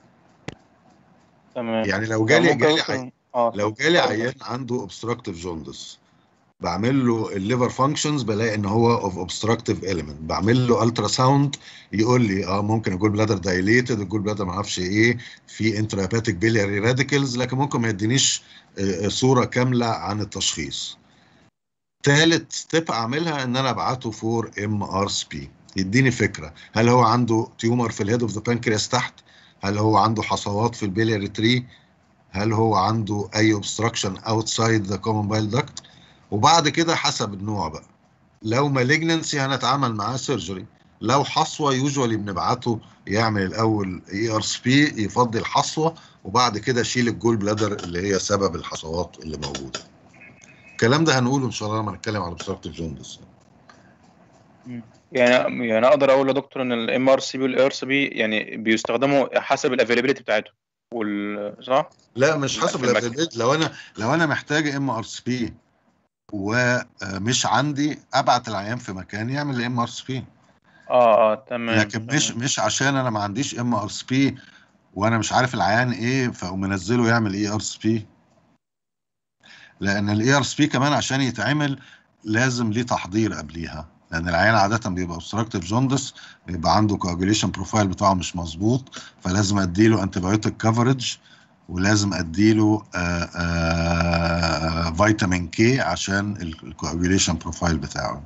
تمام يعني لو جالي ممكن جالي أدخل- عي... اه لو جالي عيان عنده اوبستراكتيف جوندس بعمل له الليفر فانكشنز بلاقي ان هو اوف اوبستراكتيف اليمنت بعمل له الترا ساوند يقول لي اه ممكن الجول بلادر دايليتد الجول بلادر ما اعرفش ايه في انتراباتيك بيلياري راديكلز لكن ممكن ما يدينيش آه، آه، صوره كامله عن التشخيص ثالث ستيب اعملها ان انا ابعته فور ام ار اس بي يديني فكره هل هو عنده تيومر في الهيد اوف ذا بانكرياس تحت هل هو عنده حصوات في البيلياري تري هل هو عنده اي اوبستراكشن اوتسايد ذا كومن بايل داكت وبعد كده حسب النوع بقى لو مالجنسي هنتعامل معاه سيرجري لو حصوه يوجوالي بنبعته يعمل الاول اي ار اس بي يفضي الحصوه وبعد كده شيل الجول بلادر اللي هي سبب الحصوات اللي موجوده الكلام ده هنقوله ان شاء الله لما نتكلم على obstructive جوندس يعني يعني اقدر اقول يا دكتور ان الام ار سي بي والاي ار سي بي يعني بيستخدموا حسب الافيلابيلتي بتاعتهم وال صح؟ لا مش لا، حسب في المكان. الافيلابيلتي لو انا لو انا محتاج ام ار اس بي ومش عندي ابعت العيان في مكان يعمل الام ار اس بي اه اه تمام لكن مش تمام. مش عشان انا ما عنديش ام ار اس بي وانا مش عارف العيان ايه فاقوم منزله يعمل اي ار اس بي لان الاي ار اس بي كمان عشان يتعمل لازم ليه تحضير قبليها لان العيان عاده بيبقى اوبستراكتيف جوندس بيبقى عنده كواجوليشن بروفايل بتاعه مش مظبوط فلازم اديله انتيبيوتيك كفرج ولازم اديله آه، آه، فيتامين كي عشان الكواجوليشن بروفايل بتاعه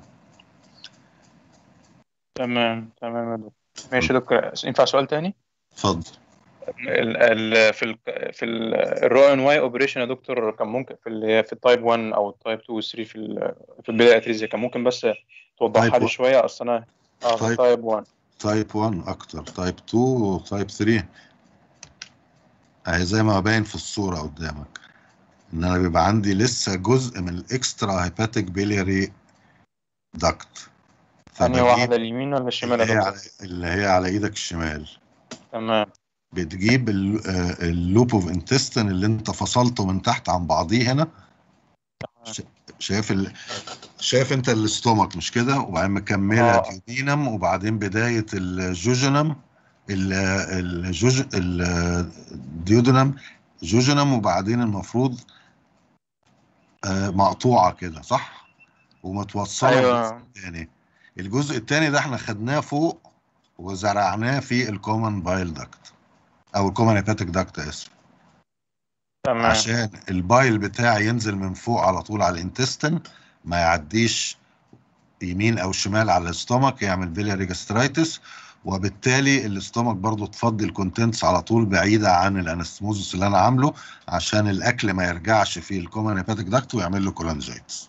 تمام تمام يا دكتور ماشي يا دكتور ينفع سؤال تاني؟ اتفضل ال ال في ال في الرو ان واي اوبريشن يا دكتور كان ممكن في اللي هي في التايب 1 او التايب 2 و 3 في ال في البيلي اتريزيا كان ممكن بس توضحها Type لي 1. شويه اصل انا اه في Type- التايب 1 تايب 1 اكتر تايب 2 وتايب 3 اهي زي ما باين في الصوره قدامك ان انا بيبقى عندي لسه جزء من الاكسترا هيباتيك بيلياري داكت انهي واحده اليمين ولا الشمال اللي يا هي دكتور؟ على اللي هي على ايدك الشمال تمام بتجيب ال- آه، اللوب اوف انتستين اللي انت فصلته من تحت عن بعضيه هنا شايف ال... شايف انت الاستومك مش كده وبعدين مكمله آه. ديودينم وبعدين بدايه الجوجنم ال- الجوج الديودنم جوجنم وبعدين المفروض آه، مقطوعه كده صح ومتوصله أيوة. بالجزء الثاني الجزء الثاني ده احنا خدناه فوق وزرعناه في الكومن بايل داكت او الكومن هيباتيك داكت اسف تمام عشان البايل بتاعي ينزل من فوق على طول على الانتستين ما يعديش يمين او شمال على الاستومك يعمل بيلياري جاسترايتس وبالتالي الاستومك برضو تفضي الكونتنتس على طول بعيدة عن الانستموزس اللي انا عامله عشان الاكل ما يرجعش في الكومن هيباتيك داكت ويعمل له كولانجيتس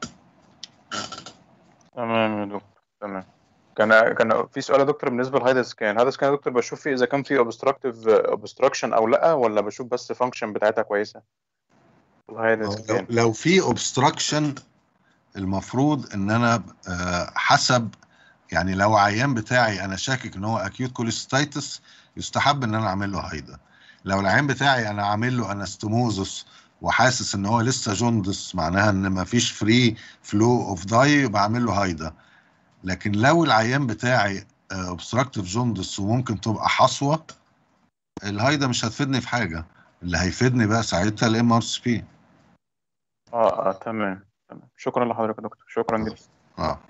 تمام يا دكتور تمام كان كان في سؤال يا دكتور بالنسبه للهايد سكان الهايد سكان يا دكتور بشوف فيه اذا كان في اوبستراكتيف اوبستراكشن او لا ولا بشوف بس فانكشن بتاعتها كويسه الهايد لو, سكان لو في اوبستراكشن المفروض ان انا آه، حسب يعني لو عيان بتاعي انا شاكك ان هو اكيوت كوليستايتس يستحب ان انا اعمل له هايدا لو العيان بتاعي انا عامل له انستموزس وحاسس ان هو لسه جوندس معناها ان ما فيش فري فلو اوف داي بعمل له هايدا لكن لو العيان بتاعي اوبستراكتيف جوندس وممكن تبقى حصوه الهايدا مش هتفيدني في حاجه اللي هيفيدني بقى ساعتها الام ار سي بي اه اه تمام تمام شكرا لحضرتك يا دكتور شكرا جدا اه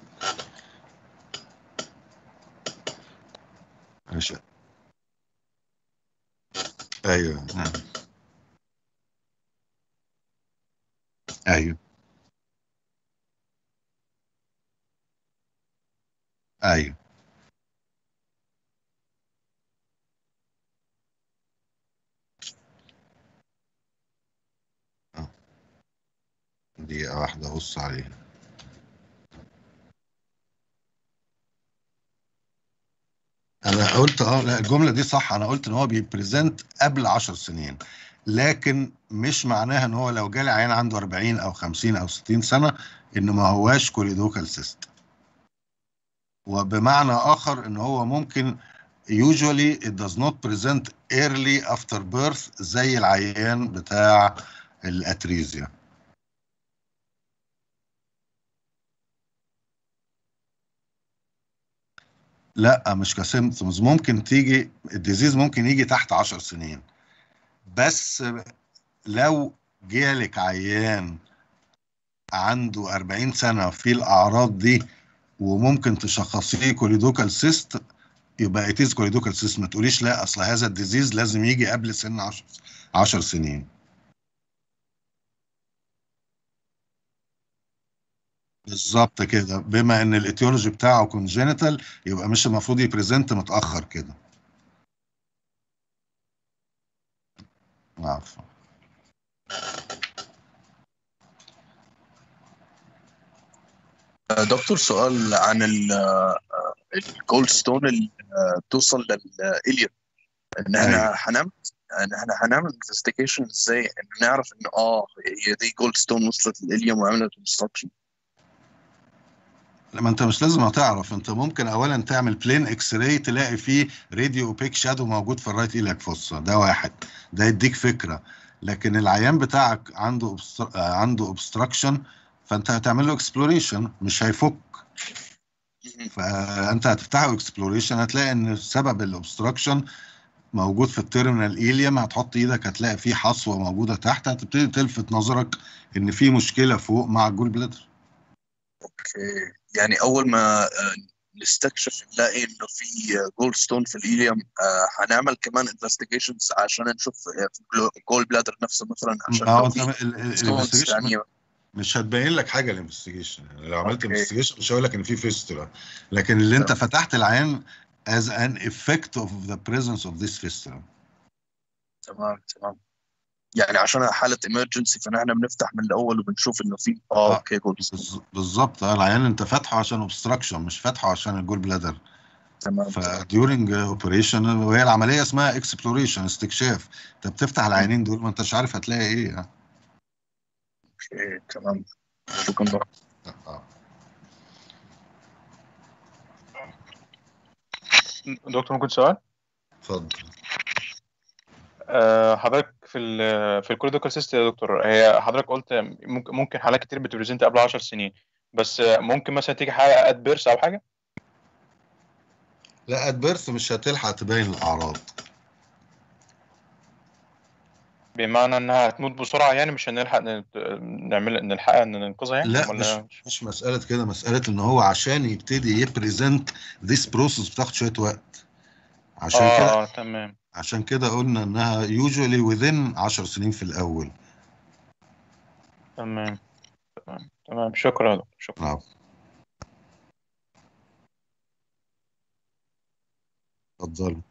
ماشي ايوه نعم. ايوه ايوه آه. دقيقة واحدة أبص عليها انا قلت اه لا الجمله دي صح انا قلت ان هو بيبريزنت قبل 10 سنين لكن مش معناها ان هو لو جالي عيان عنده 40 او 50 او 60 سنه انه ما هواش كوليدوكال سيست وبمعنى اخر ان هو ممكن usually it does not present early after birth زي العيان بتاع الاتريزيا لا مش كسيمتومز ممكن تيجي الديزيز ممكن يجي تحت 10 سنين بس لو جالك عيان عنده 40 سنة في الأعراض دي وممكن تشخصيه كوليدوكال سيست يبقى اتيز كوليدوكال سيست ما تقوليش لا أصل هذا الديزيز لازم يجي قبل سن 10 10 سنين بالظبط كده بما ان الايتيولوجي بتاعه كونجينيتال يبقى مش المفروض يبريزنت متاخر كده عفوا آه، دكتور سؤال عن الجولد ستون اللي آه، توصل للإليوم ان احنا هنعمل ان احنا هنعمل انفستيجيشن ازاي ان نعرف ان اه هي دي جولد ستون وصلت للإليوم وعملت انستراكشن لما انت مش لازم هتعرف انت ممكن اولا تعمل بلين اكس راي تلاقي فيه راديو اوبيك شادو موجود في الرايت ايلك فوسا ده واحد ده يديك فكره لكن العيان بتاعك عنده obstru- آه، عنده اوبستراكشن فانت هتعمل له اكسبلوريشن مش هيفك فانت هتفتحه اكسبلوريشن هتلاقي ان سبب الاوبستراكشن موجود في التيرمينال ايليوم هتحط ايدك هتلاقي فيه حصوه موجوده تحت هتبتدي تلفت نظرك ان في مشكله فوق مع الجول بلادر اوكي يعني اول ما آه، نستكشف نلاقي انه في جولد ستون في الإليوم آه، هنعمل كمان انفستيجيشنز عشان نشوف آه، في الجول بلادر نفسه مثلا عشان ما هو لو انت في ال- ال- stones الانفستيجيشن يعني مش هتبين لك حاجه الانفستيجيشن يعني لو عملت أوكي. انفستيجيشن مش هقول لك ان في فيستولا لكن اللي انت تمام. فتحت العين as an effect of the presence of this fistula تمام تمام يعني عشان حالة emergency فنحن بنفتح من الأول وبنشوف إنه في آه آه. أوكي جولد ستون بالز- بالظبط اه العيان انت فاتحه عشان obstruction مش فاتحه عشان الجول بلادر تمام ف تمام during operation وهي العمليه اسمها exploration استكشاف انت بتفتح العينين دول ما انتش عارف هتلاقي ايه يعني. أوكي تمام شكرا آه. دكتور ممكن سؤال اتفضل آه، حضرتك في ال في الكوريدوكال سيست يا دكتور هي حضرتك قلت ممكن ممكن حالات كتير بتبريزنت قبل 10 سنين بس ممكن مثلا تيجي حاله ادبيرس او حاجه لا ادبيرث مش هتلحق تبين الاعراض بمعنى انها هتموت بسرعه يعني مش هنلحق ن- نعمل نلحقها ان ننقذها يعني لا مش ولا مش مسألة كده مسألة إن هو عشان يبتدي يبريزنت ذيس بروسس بتاخد شوية وقت عشان اه كده اه تمام عشان كده قلنا إنها usually within 10 سنين في الأول تمام تمام تمام شكرا يا دكتور شكرا نعم اتفضل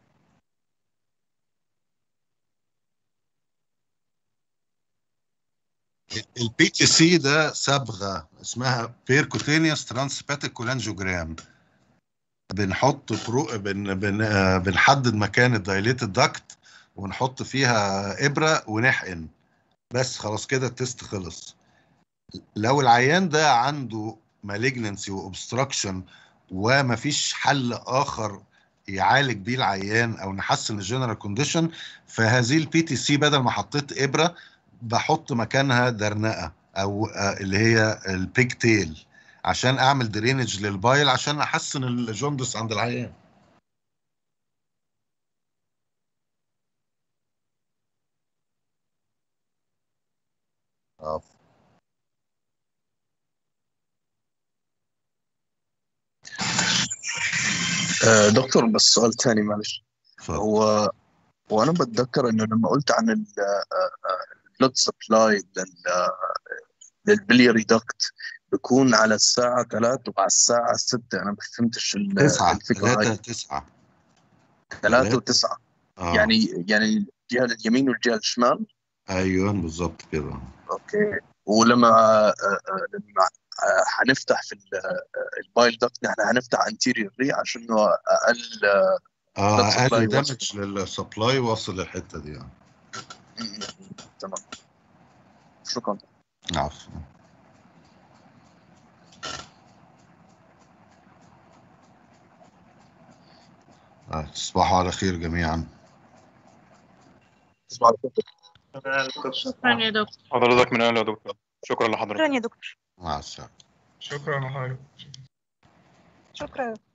البي تي سي ده صبغة اسمها بيركوتينيوس ترانسباتيك كولانجوجرام بنحط برو بن بن آه، بنحدد مكان الدايليتد داكت ونحط فيها ابره ونحقن بس خلاص كده التست خلص لو العيان ده عنده مالجنسي واوبستراكشن ومفيش حل اخر يعالج بيه العيان او نحسن الجنرال كونديشن فهذه البي تي سي بدل ما حطيت ابره بحط مكانها درنقه او آه، اللي هي البيج تيل عشان اعمل درينج للبايل عشان احسن الجوندس عند العيان اه آه، دكتور بس سؤال ثاني معلش اتفضل. هو وانا بتذكر انه لما قلت عن البلود سبلاي للبلياري دكت بيكون على الساعة 3 وعلى الساعة 6 أنا ما فهمتش ال- تسعة الفكرة ثلاثة هاي تسعة 3 و9 اه يعني يعني الجهة اليمين والجهة الشمال ايوه بالظبط كده اوكي ولما آه، آه، لما آه، حنفتح في ال- آه، البايل دكت نحن حنفتح انتيريورلي عشان انه اقل اه blood supply اقل واصل. دامج للسبلاي واصل للحته دي يعني. م- م- م. تمام شكرا عفوا آه، تصبحوا على خير جميعا تصبح على خير. شكرا يا دكتور حضرتك من اهل يا دكتور شكرا لحضرتك شكرا يا دكتور مع السلامه شكرا لحضرتك شكرا